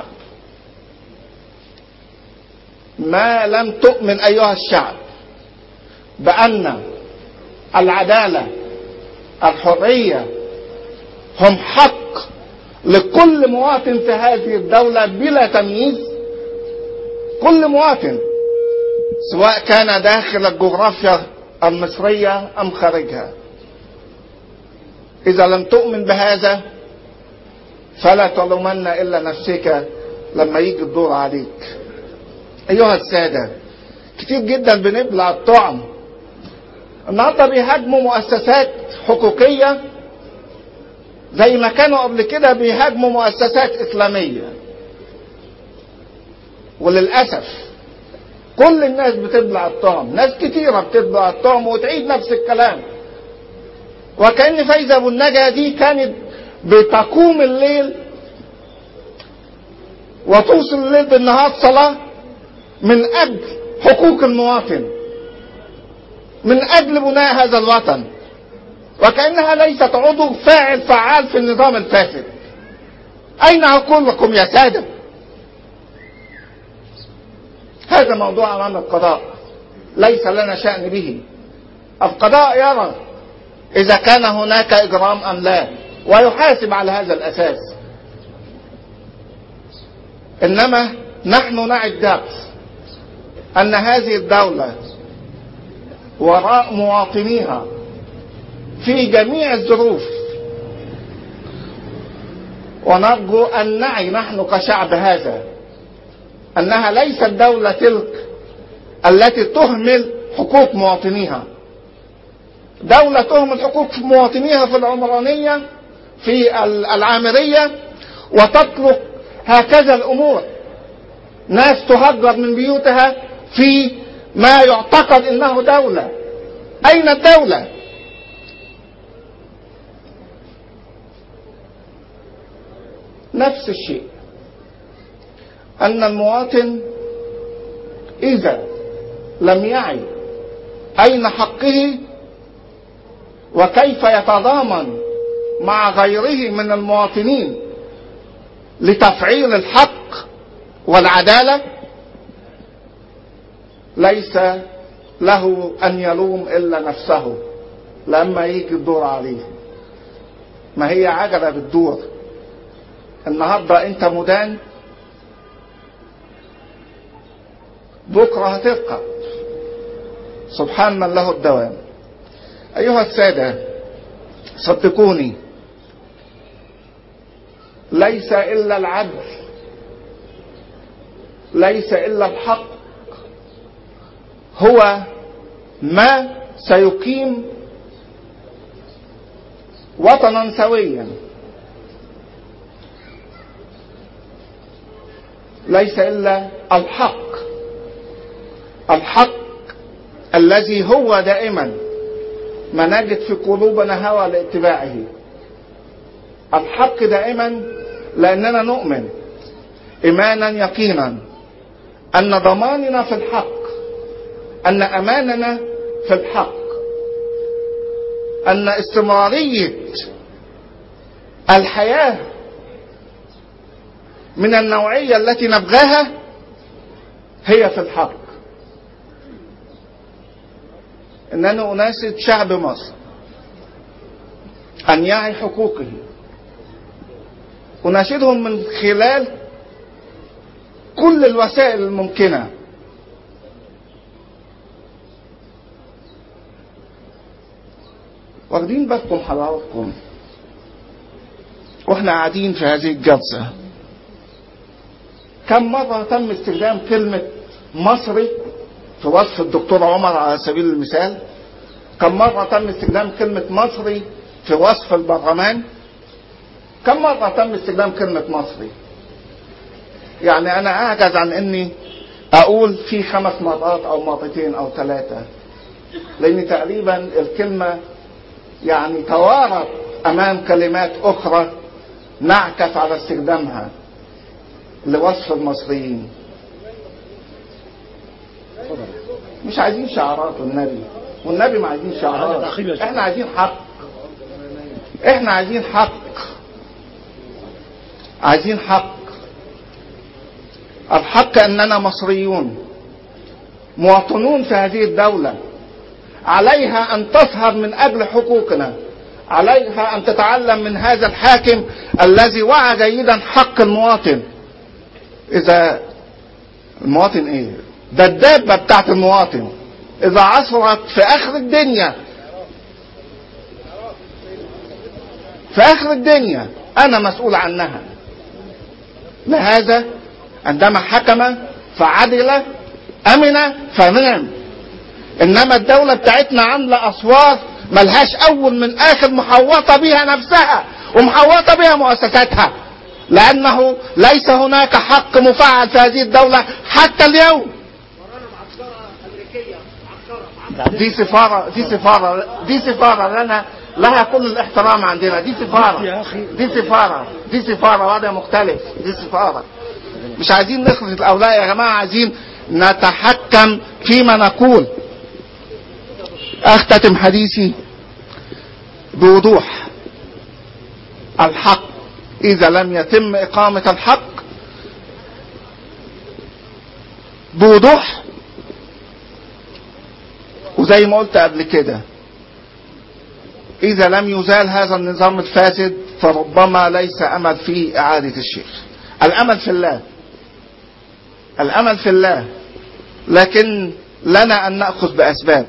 ما لم تؤمن أيها الشعب بأن العدالة الحرية هم حق لكل مواطن في هذه الدولة بلا تمييز كل مواطن سواء كان داخل الجغرافيا المصرية أم خارجها إذا لم تؤمن بهذا فلا تلومن إلا نفسك لما يجي الدور عليك أيها السادة كتير جدا بنبلع الطعم النهارده بيهاجموا مؤسسات حقوقية زي ما كانوا قبل كده بيهاجموا مؤسسات إسلامية وللأسف كل الناس بتبلع الطعم ناس كتيرة بتبلع الطعم وتعيد نفس الكلام وكأن فايزة أبو النجا دي كانت بتقوم الليل وتوصل الليل بالنهار صلاة من أجل حقوق المواطن من أجل بناء هذا الوطن وكأنها ليست عضو فاعل فعال في النظام الفاسد أين عقولكم يا سادة هذا موضوع أمام القضاء ليس لنا شأن به القضاء يرى إذا كان هناك إجرام أم لا ويحاسب على هذا الأساس إنما نحن نعي الدرس أن هذه الدولة وراء مواطنيها في جميع الظروف ونرجو أن نعي نحن كشعب هذا أنها ليست دولة تلك التي تهمل حقوق مواطنيها دولة تهمل حقوق مواطنيها في العمرانية في العامرية وتطلق هكذا الأمور ناس تهجر من بيوتها في ما يعتقد انه دولة اين الدولة نفس الشيء ان المواطن اذا لم يعي اين حقه وكيف يتضامن مع غيره من المواطنين لتفعيل الحق والعداله ليس له أن يلوم إلا نفسه لما يجي الدور عليه ما هي عجلة بتدور النهاردة أنت مدان بكرة هترقى سبحان من له الدوام أيها السادة صدقوني ليس إلا العدل ليس إلا الحق هو ما سيقيم وطنا سويا ليس الا الحق الحق الذي هو دائما ما نجد في قلوبنا هوى لاتباعه الحق دائما لاننا نؤمن ايمانا يقينا ان ضماننا في الحق أن أماننا في الحق أن استمرارية الحياة من النوعية التي نبغاها هي في الحق أنني أناشد شعب مصر أن يعي حقوقه أناشدهم من خلال كل الوسائل الممكنة واخدين بالكم حضراتكم واحنا قاعدين في هذه الجلسة كم مرة تم استخدام كلمة مصري في وصف الدكتور عمر على سبيل المثال كم مرة تم استخدام كلمة مصري في وصف البرلمان كم مرة تم استخدام كلمة مصري يعني أنا أعجز عن إني أقول في خمس مرات أو مرتين أو ثلاثة لأن تقريبا الكلمة يعني توارت أمام كلمات أخرى نعكف على استخدامها لوصف المصريين مش عايزين شعارات والنبي والنبي ما عايزين شعارات احنا عايزين حق احنا عايزين حق عايزين حق الحق اننا مصريون مواطنون في هذه الدولة عليها ان تسهر من اجل حقوقنا عليها ان تتعلم من هذا الحاكم الذي وعى جيدا حق المواطن اذا المواطن ايه ده الدابة بتاعت المواطن اذا عثرت في اخر الدنيا في اخر الدنيا انا مسؤول عنها لهذا عندما حكم فعدل امن فنام انما الدولة بتاعتنا عاملة اسوار ملهاش اول من اخر محوطة بها نفسها ومحوطة بها مؤسساتها لانه ليس هناك حق مفعل في هذه الدولة حتى اليوم دي سفارة دي سفارة دي سفارة لنا لها كل الاحترام عندنا دي سفارة دي سفارة دي سفارة وضع مختلف دي سفارة مش عايزين نخلط الأولاء يا جماعة عايزين نتحكم فيما نقول أختتم حديثي بوضوح الحق إذا لم يتم إقامة الحق بوضوح وزي ما قلت قبل كده إذا لم يزال هذا النظام الفاسد فربما ليس أمل في إعادة الشيخ الأمل في الله الأمل في الله لكن لنا أن نأخذ بأسباب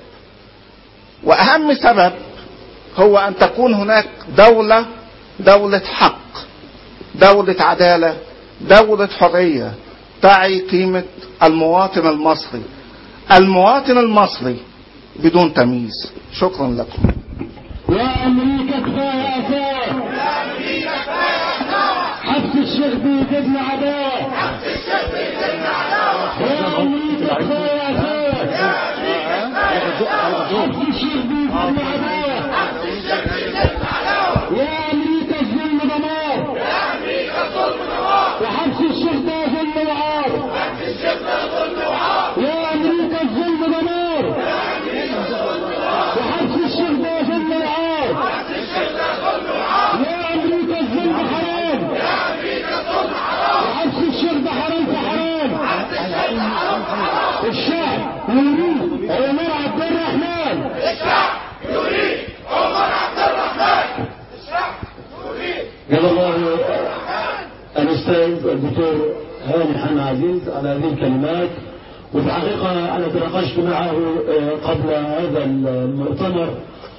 وأهم سبب هو أن تكون هناك دولة دولة حق دولة عدالة دولة حرية تعي قيمة المواطن المصري المواطن المصري بدون تمييز شكرا لكم يا امريكا كفايه اثار يا امريكا كفايه اثار حبس الشيخ بيجيبنا عداوه حبس الشيخ بيجيبنا عداوه يا امريكا كفايه اثار يا امريكا كفايه حبس الشيخ بيجيبنا عداوه حبس الشيخ بيجيبنا عداوه يا امريكا الظلم دمار يا امريكا الظلم دمار وحبس الشيخ ده ظلم وعار حبس الشيخ ده ظلم وعار يا امريكا الظلم دمار يا امريكا الظلم دمار وحبس الشيخ ده ظلم وعار حبس الشيخ ده ظلم وعار يا امريكا الظلم حرام يا امريكا الظلم حرام وحبس الشيخ ده حرام في حرام حبس الشيخ ده حرام في حرام الشعب يريد عمر عبد الرحمن الشعب يريد عمر عبد الرحمن الشعب يريد جزا الله الأستاذ الدكتور هاني حنا عزيز على هذه الكلمات وفي الحقيقة أنا تناقشت معه قبل هذا المؤتمر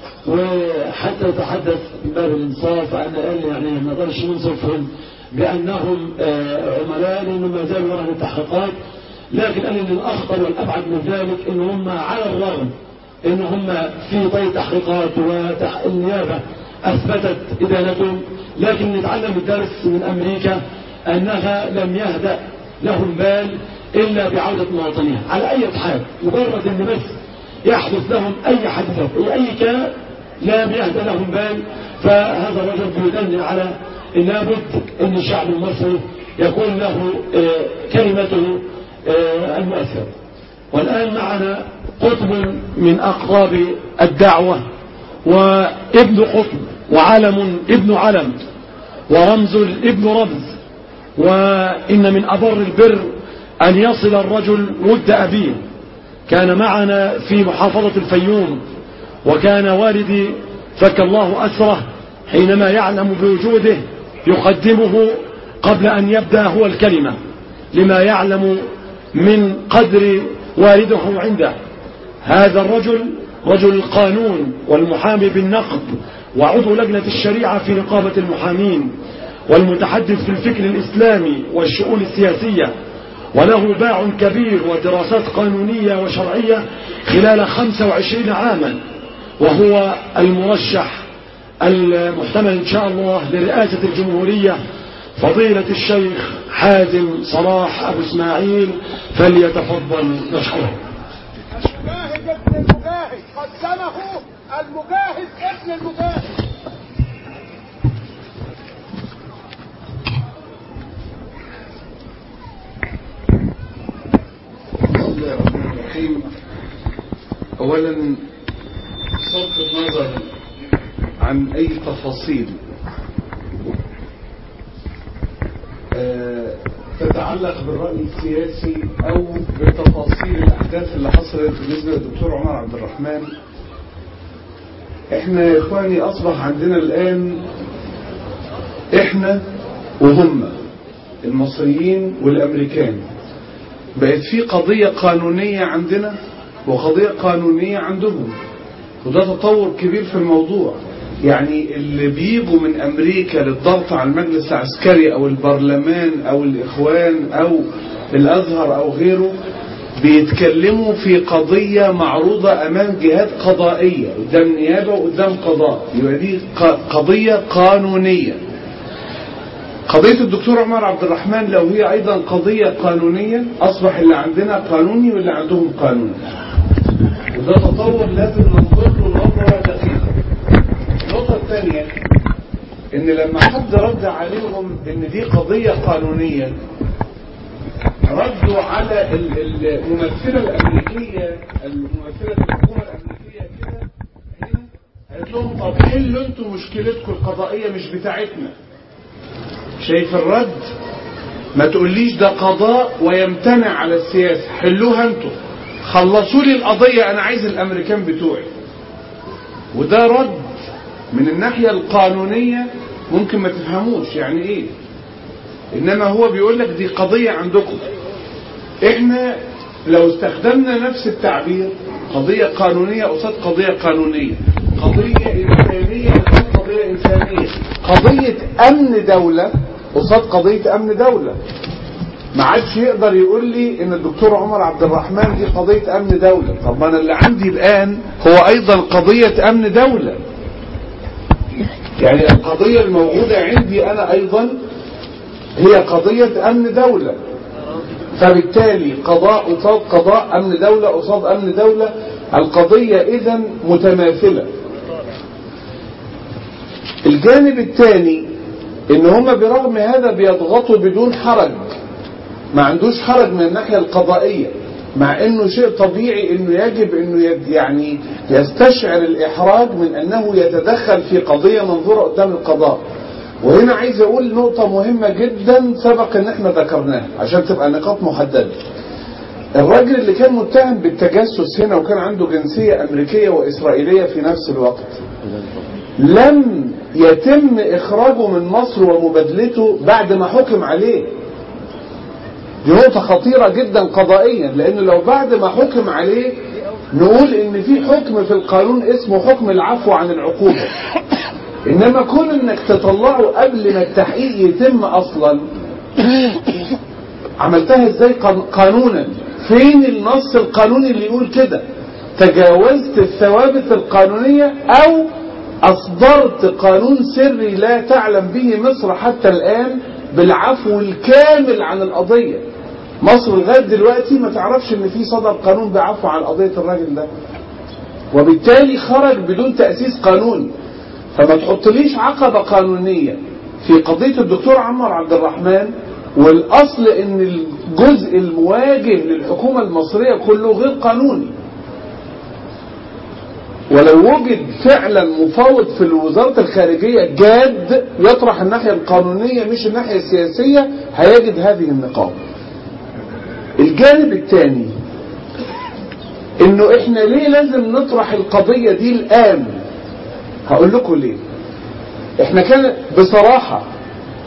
وحتى تحدث من باب الإنصاف أن قال يعني ما نقدرش ننصفهم بأنهم عملاء لأنه ما زالوا وراء التحقيقات لكن قال إن الأخطر والأبعد من ذلك إن هم على الرغم إن هم في طي تحقيقات والنيابة أثبتت إدانتهم لكن نتعلم الدرس من أمريكا أنها لم يهدأ لهم بال إلا بعودة مواطنيها على أي حال مجرد أن بس يحدث لهم أي حادثة في أي كان لا يهدأ لهم بال فهذا الرجل بيدل على أن لابد أن الشعب المصري يكون له كلمته المؤثرة والآن معنا قطب من أقطاب الدعوة وابن قطب وعلم ابن علم ورمز ابن رمز وإن من أبر البر أن يصل الرجل ود أبيه كان معنا في محافظة الفيوم وكان والدي فك الله أسره حينما يعلم بوجوده يقدمه قبل أن يبدأ هو الكلمة لما يعلم من قدر والده عنده هذا الرجل رجل القانون والمحامي بالنقد وعضو لجنة الشريعة في نقابة المحامين والمتحدث في الفكر الإسلامي والشؤون السياسية وله باع كبير ودراسات قانونية وشرعية خلال 25 عاما وهو المرشح المحتمل إن شاء الله لرئاسة الجمهورية فضيلة الشيخ حازم صلاح أبو إسماعيل فليتفضل مشكورا المجاهد ابن المجاهد قدمه المجاهد ابن المجاهد بسم الله الرحمن الرحيم اولا صرف النظر عن اي تفاصيل آه، تتعلق بالرأي السياسي او بتفاصيل الاحداث اللي حصلت بالنسبة للدكتور عمر عبد الرحمن احنا يا اخواني اصبح عندنا الان احنا وهم المصريين والامريكان بقت في قضية قانونية عندنا وقضية قانونية عندهم وده تطور كبير في الموضوع يعني اللي بيجوا من أمريكا للضغط على المجلس العسكري أو البرلمان أو الإخوان أو الأزهر أو غيره بيتكلموا في قضية معروضة أمام جهات قضائية قدام نيابة وقدام قضاء يبقى دي ق- قضية قانونية قضية الدكتور عمر عبد الرحمن لو هي أيضا قضية قانونية أصبح اللي عندنا قانوني واللي عندهم قانوني وده تطور لازم ننظر له نظرة دقيقة النقطة الثانية إن لما حد رد عليهم إن دي قضية قانونية ردوا على ال- ال- الممثلة الأمريكية الممثلة الحكومة الأمريكية كده هنا قالت لهم طب حلوا انتوا مشكلتكم القضائية مش بتاعتنا شايف الرد ما تقوليش ده قضاء ويمتنع على السياسة حلوها انتوا خلصوا لي القضية انا عايز الامريكان بتوعي وده رد من الناحية القانونية ممكن ما تفهموش يعني ايه انما هو بيقول لك دي قضية عندكم احنا لو استخدمنا نفس التعبير قضية قانونية قصاد قضية قانونية قضية إنسانية قصاد قضية إنسانية قضية أمن دولة قصاد قضية أمن دولة ما عادش يقدر يقول لي ان الدكتور عمر عبد الرحمن دي قضية امن دولة طب ما انا اللي عندي الان هو ايضا قضية امن دولة يعني القضية الموجودة عندي انا ايضا هي قضية امن دولة فبالتالي قضاء قصاد قضاء امن دولة قصاد امن دولة القضية اذا متماثلة الجانب الثاني ان هم برغم هذا بيضغطوا بدون حرج ما عندوش حرج من الناحية القضائية مع انه شيء طبيعي انه يجب انه يد- يعني يستشعر الاحراج من انه يتدخل في قضية منظورة قدام القضاء وهنا عايز اقول نقطة مهمة جدا سبق ان احنا ذكرناها عشان تبقى نقاط محددة الراجل اللي كان متهم بالتجسس هنا وكان عنده جنسية امريكية واسرائيلية في نفس الوقت لم يتم اخراجه من مصر ومبادلته بعد ما حكم عليه دي نقطة خطيرة جدا قضائيا لأن لو بعد ما حكم عليه نقول إن في حكم في القانون اسمه حكم العفو عن العقوبة إنما كون إنك تطلعه قبل ما التحقيق يتم أصلا عملتها إزاي قان- قانونا فين النص القانوني اللي يقول كده تجاوزت الثوابت القانونية أو أصدرت قانون سري لا تعلم به مصر حتى الآن بالعفو الكامل عن القضية مصر لغاية دلوقتي ما تعرفش ان في صدر قانون بعفو عن قضية الراجل ده وبالتالي خرج بدون تأسيس قانوني فما تحطليش عقبة قانونية في قضية الدكتور عمر عبد الرحمن والأصل ان الجزء المواجه للحكومة المصرية كله غير قانوني ولو وجد فعلا مفاوض في وزارة الخارجية جاد يطرح الناحية القانونية مش الناحية السياسية هيجد هذه النقاط الجانب الثاني انه احنا ليه لازم نطرح القضية دي الان هقول لكم ليه احنا كان بصراحة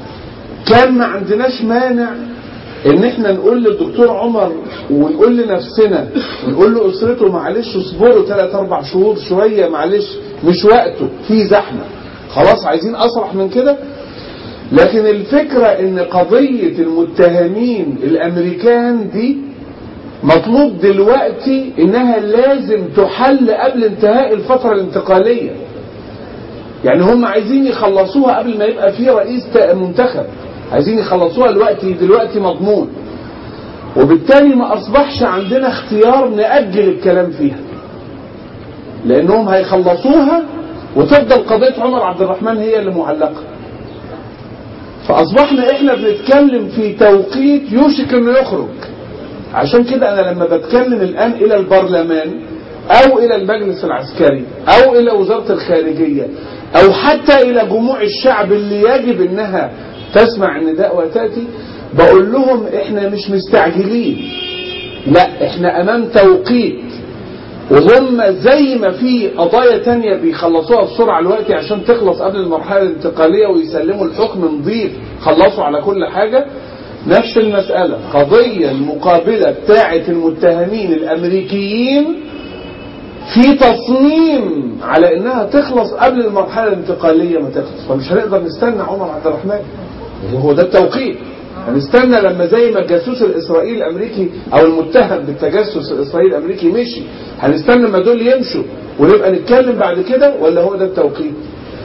كان ما عندناش مانع ان احنا نقول للدكتور عمر ونقول لنفسنا ونقول لاسرته معلش اصبروا ثلاث اربع شهور شويه معلش مش وقته في زحمه خلاص عايزين اسرح من كده لكن الفكره ان قضيه المتهمين الامريكان دي مطلوب دلوقتي انها لازم تحل قبل انتهاء الفتره الانتقاليه يعني هم عايزين يخلصوها قبل ما يبقى في رئيس منتخب عايزين يخلصوها دلوقتي دلوقتي مضمون وبالتالي ما اصبحش عندنا اختيار نأجل الكلام فيها لانهم هيخلصوها وتفضل قضية عمر عبد الرحمن هي اللي معلقة فاصبحنا احنا بنتكلم في توقيت يوشك انه يخرج عشان كده انا لما بتكلم الان الى البرلمان او الى المجلس العسكري او الى وزارة الخارجية او حتى الى جموع الشعب اللي يجب انها تسمع النداء وتأتي بقول لهم احنا مش مستعجلين لا احنا امام توقيت وهم زي ما في قضايا تانية بيخلصوها بسرعة الوقت عشان تخلص قبل المرحلة الانتقالية ويسلموا الحكم نظيف خلصوا على كل حاجة نفس المسألة قضية المقابلة بتاعة المتهمين الأمريكيين في تصميم على انها تخلص قبل المرحلة الانتقالية ما تخلص فمش هنقدر نستنى عمر عبد الرحمن هو ده التوقيت هنستنى لما زي ما الجاسوس الاسرائيلي الامريكي او المتهم بالتجسس الاسرائيلي الامريكي مشي هنستنى ما دول يمشوا ونبقى نتكلم بعد كده ولا هو ده التوقيت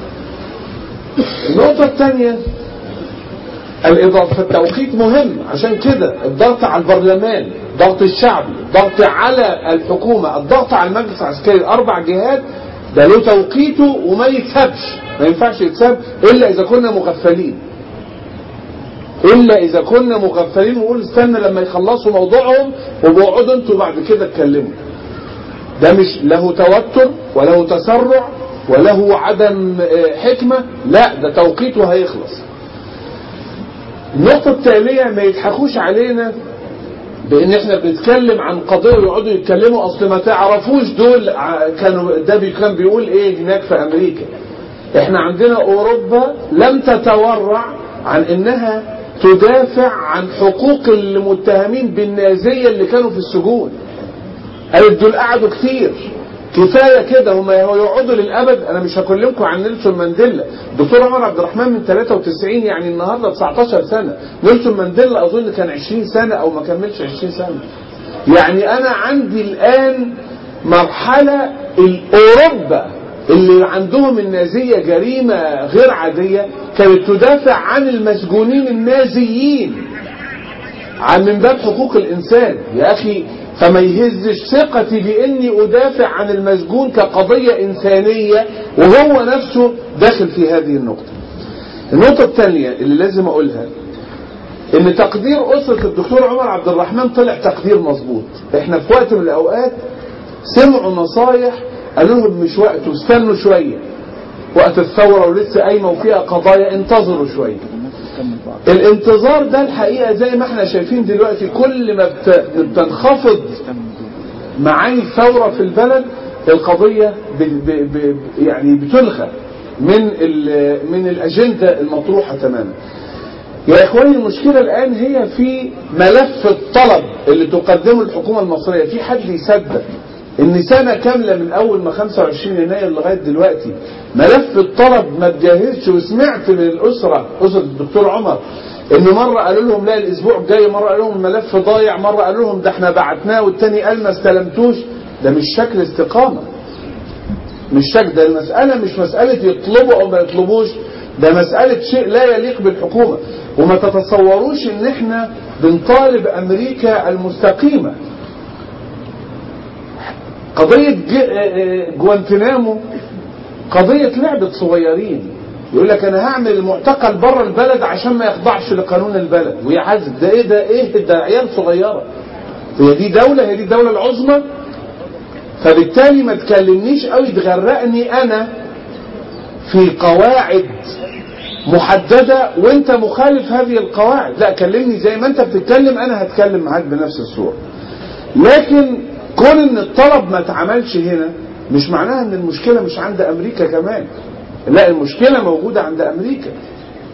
النقطة الثانية الإضافة فالتوقيت مهم عشان كده الضغط على البرلمان الضغط الشعبي الضغط على الحكومة الضغط على المجلس العسكري الأربع جهات ده له توقيته وما يتسابش ما ينفعش يتساب إلا إذا كنا مغفلين إلا إذا كنا مغفلين ونقول استنى لما يخلصوا موضوعهم وبقعدوا أنتوا بعد كده اتكلموا ده مش له توتر وله تسرع وله عدم حكمة لا ده توقيته هيخلص النقطة التالية ما يضحكوش علينا بان احنا بنتكلم عن قضية ويقعدوا يتكلموا اصل ما تعرفوش دول كانوا ده بي كان بيقول ايه هناك في امريكا احنا عندنا اوروبا لم تتورع عن انها تدافع عن حقوق المتهمين بالنازية اللي كانوا في السجون قالت دول قعدوا كتير كفاية كده هم يقعدوا للأبد أنا مش هكلمكم عن نيلسون مانديلا دكتور عمر عبد الرحمن من 93 يعني النهاردة 19 سنة نيلسون مانديلا أظن كان 20 سنة أو ما كملش 20 سنة يعني أنا عندي الآن مرحلة الأوروبا اللي عندهم النازية جريمة غير عادية كانت تدافع عن المسجونين النازيين عن من باب حقوق الإنسان يا أخي فما يهزش ثقتي باني ادافع عن المسجون كقضية انسانية وهو نفسه داخل في هذه النقطة النقطة الثانية اللي لازم اقولها ان تقدير اسرة الدكتور عمر عبد الرحمن طلع تقدير مظبوط احنا في وقت من الاوقات سمعوا نصايح قالوا لهم مش وقته استنوا شوية وقت الثورة ولسه قايمة وفيها قضايا انتظروا شوية الانتظار ده الحقيقة زي ما احنا شايفين دلوقتي كل ما بتنخفض معاني الثورة في البلد القضية ب ب ب يعني بتلغى من من الأجندة المطروحة تماما يا إخواني المشكلة الآن هي في ملف الطلب اللي تقدمه الحكومة المصرية في حد يصدق ان سنة كاملة من اول ما 25 يناير لغاية دلوقتي ملف الطلب ما تجهزش وسمعت من الاسرة اسرة الدكتور عمر ان مرة قالوا لهم لا الاسبوع الجاي مرة قالوا لهم الملف ضايع مرة قالوا لهم ده احنا بعتناه والتاني قال ما استلمتوش ده مش شكل استقامة مش شكل ده المسألة مش مسألة يطلبوا او ما يطلبوش ده مسألة شيء لا يليق بالحكومة وما تتصوروش ان احنا بنطالب امريكا المستقيمة قضية جوانتنامو قضية لعبة صغيرين يقول لك انا هعمل المعتقل بره البلد عشان ما يخضعش لقانون البلد ويعذب ده ايه ده ايه ده عيال صغيرة هي دي دولة هي دي الدولة العظمى فبالتالي ما تكلمنيش قوي تغرقني انا في قواعد محددة وانت مخالف هذه القواعد لا كلمني زي ما انت بتتكلم انا هتكلم معاك بنفس الصورة لكن كون ان الطلب ما اتعملش هنا مش معناها ان المشكلة مش عند امريكا كمان لا المشكلة موجودة عند امريكا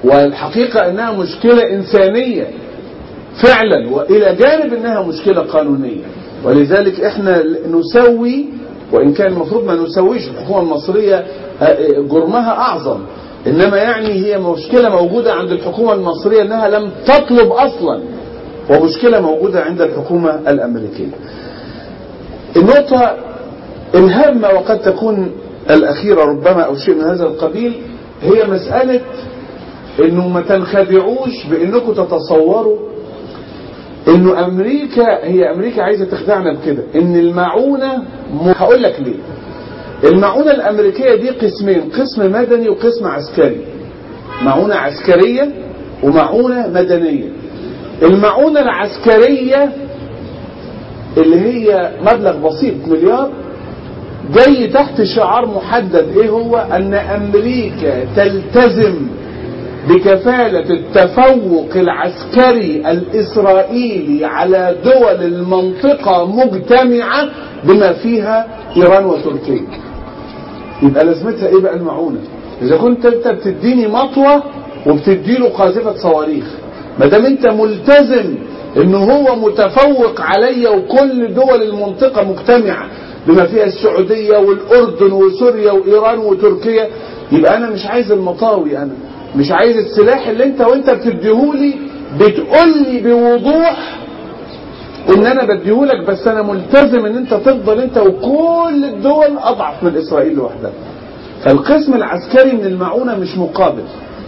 والحقيقة انها مشكلة انسانية فعلا والى جانب انها مشكلة قانونية ولذلك احنا نسوي وان كان المفروض ما نسويش الحكومة المصرية جرمها اعظم انما يعني هي مشكلة موجودة عند الحكومة المصرية انها لم تطلب اصلا ومشكلة موجودة عند الحكومة الامريكية النقطة الهامة وقد تكون الأخيرة ربما أو شيء من هذا القبيل هي مسألة إنه ما تنخدعوش بإنكم تتصوروا إنه أمريكا هي أمريكا عايزة تخدعنا بكده إن المعونة م... هقول لك ليه المعونة الأمريكية دي قسمين قسم مدني وقسم عسكري معونة عسكرية ومعونة مدنية المعونة العسكرية اللي هي مبلغ بسيط مليار جاي تحت شعار محدد ايه هو ان امريكا تلتزم بكفالة التفوق العسكري الاسرائيلي على دول المنطقة مجتمعة بما فيها ايران وتركيا يبقى لازمتها ايه بقى المعونة اذا كنت انت بتديني مطوة وبتديله قاذفة صواريخ ما دام انت ملتزم ان هو متفوق عليا وكل دول المنطقة مجتمعة بما فيها السعودية والأردن وسوريا وإيران وتركيا يبقى أنا مش عايز المطاوي أنا مش عايز السلاح اللي أنت وأنت بتديهولي بتقولي بوضوح إن أنا بديهولك بس أنا ملتزم إن أنت تفضل أنت وكل الدول أضعف من إسرائيل لوحدها فالقسم العسكري من المعونة مش مقابل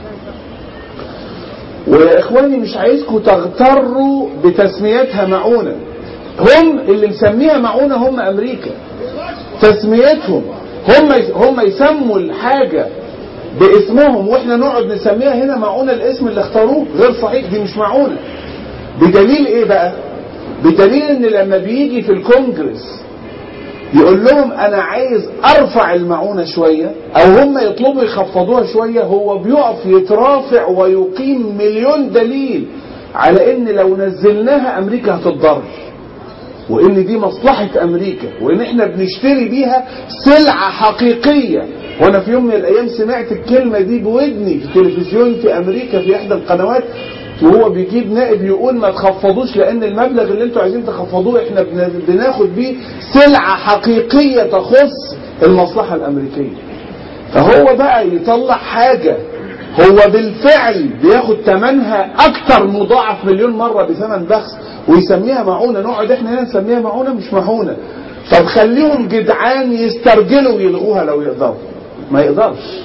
ويا إخواني مش عايزكم تغتروا بتسميتها معونة هم اللي مسميها معونة هم أمريكا تسميتهم هم هم يسموا الحاجة باسمهم واحنا نقعد نسميها هنا معونة الاسم اللي اختاروه غير صحيح دي مش معونة بدليل ايه بقى بدليل ان لما بيجي في الكونجرس يقول لهم انا عايز ارفع المعونة شوية او هم يطلبوا يخفضوها شوية هو بيقف يترافع ويقيم مليون دليل على ان لو نزلناها امريكا هتتضرر وان دي مصلحة امريكا وان احنا بنشتري بيها سلعة حقيقية وانا في يوم من الايام سمعت الكلمة دي بودني في التلفزيون في امريكا في احدى القنوات وهو بيجيب نائب يقول ما تخفضوش لان المبلغ اللي انتوا عايزين تخفضوه احنا بناخد بيه سلعة حقيقية تخص المصلحة الامريكية فهو بقى يطلع حاجة هو بالفعل بياخد ثمنها اكتر مضاعف مليون مرة بثمن بخس ويسميها معونة نقعد احنا هنا نسميها معونة مش معونة طب خليهم جدعان يسترجلوا ويلغوها لو يقدروا ما يقدرش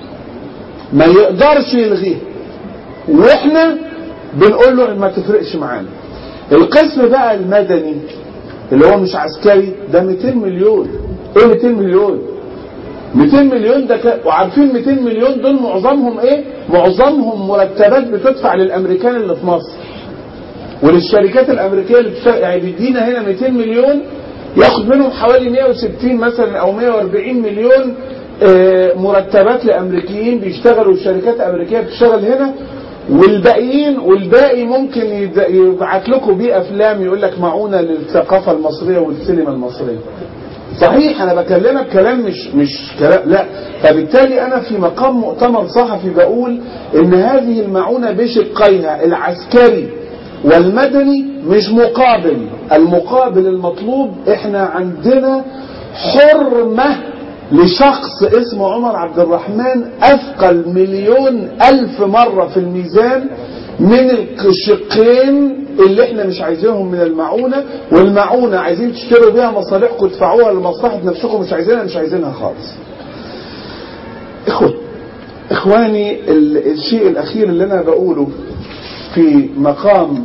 ما يقدرش يلغيها واحنا بنقول له ما تفرقش معانا القسم بقى المدني اللي هو مش عسكري ده 200 مليون ايه 200 مليون 200 مليون ده ك... وعارفين 200 مليون دول معظمهم ايه معظمهم مرتبات بتدفع للامريكان اللي في مصر وللشركات الامريكيه اللي بتشتغل يعني بيدينا هنا 200 مليون ياخد منهم حوالي 160 مثلا او 140 مليون آه مرتبات لامريكيين بيشتغلوا الشركات الامريكيه بتشتغل هنا والباقيين والباقي ممكن يبعت لكم بيه افلام يقول لك معونه للثقافه المصريه والسينما المصريه صحيح انا بكلمك كلام مش مش كلام لا فبالتالي انا في مقام مؤتمر صحفي بقول ان هذه المعونه بشقيها العسكري والمدني مش مقابل المقابل المطلوب احنا عندنا حرمة لشخص اسمه عمر عبد الرحمن اثقل مليون الف مرة في الميزان من الشقين اللي احنا مش عايزينهم من المعونة والمعونة عايزين تشتروا بيها مصالحكم تدفعوها لمصلحة نفسكم مش عايزينها مش عايزينها خالص اخوة اخواني الشيء الاخير اللي انا بقوله في مقام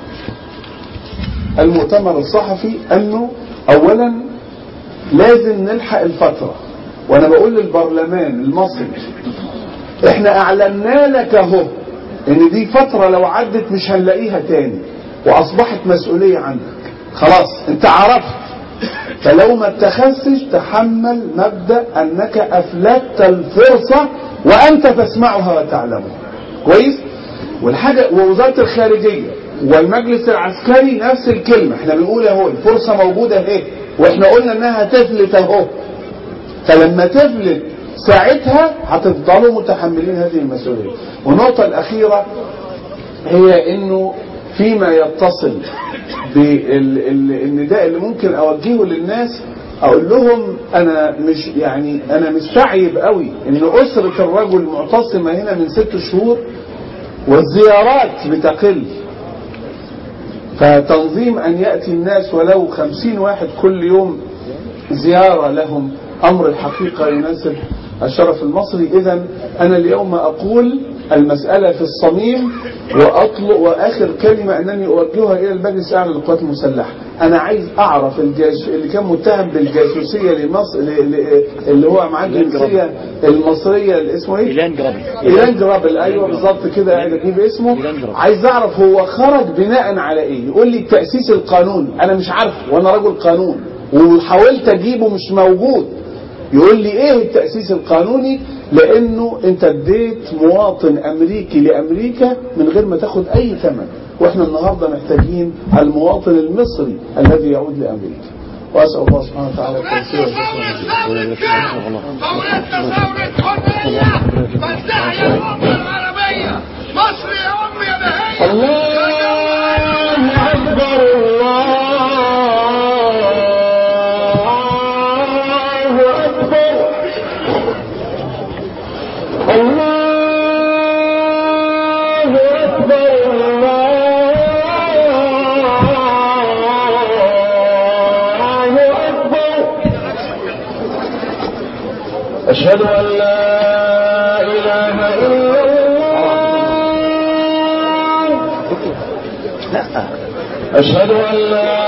المؤتمر الصحفي انه اولا لازم نلحق الفترة وانا بقول للبرلمان المصري احنا اعلنا لك اهو ان دي فترة لو عدت مش هنلاقيها تاني واصبحت مسؤولية عندك خلاص انت عرفت فلو ما اتخذتش تحمل مبدأ انك افلتت الفرصة وانت تسمعها وتعلمها كويس والحاجة ووزارة الخارجية والمجلس العسكري نفس الكلمة احنا بنقول اهو الفرصة موجودة اهي واحنا قلنا انها تفلت اهو فلما تفلت ساعتها هتفضلوا متحملين هذه المسؤولية والنقطة الأخيرة هي انه فيما يتصل بالنداء اللي ممكن اوجهه للناس اقول لهم انا مش يعني انا مستعيب قوي ان اسرة الرجل معتصمة هنا من ست شهور والزيارات بتقل فتنظيم ان يأتي الناس ولو خمسين واحد كل يوم زيارة لهم امر الحقيقة يناسب الشرف المصري اذا انا اليوم اقول المسألة في الصميم وأطلق وآخر كلمة أنني أوجهها إلى المجلس الأعلى للقوات المسلحة أنا عايز أعرف الجاس اللي كان متهم بالجاسوسية لمصر ل- ل- اللي هو معاه الجنسية المصرية اللي اسمه إيه؟ إيلان جرابي إيلان جرابل أيوه بالظبط كده قاعد أجيب اسمه عايز أعرف هو خرج بناء على إيه؟ يقول لي التأسيس القانوني أنا مش عارف وأنا رجل قانون وحاولت أجيبه مش موجود يقول لي ايه التأسيس القانوني لانه انت اديت مواطن امريكي لامريكا من غير ما تاخد اي ثمن واحنا النهارده محتاجين المواطن المصري الذي يعود لامريكا واسال الله سبحانه وتعالى التوفيق مصر يا ام يا بهية الله اكبر الله اكبر الله اكبر الله اكبر اشهد ان لا اله الا الله أشهد أن لا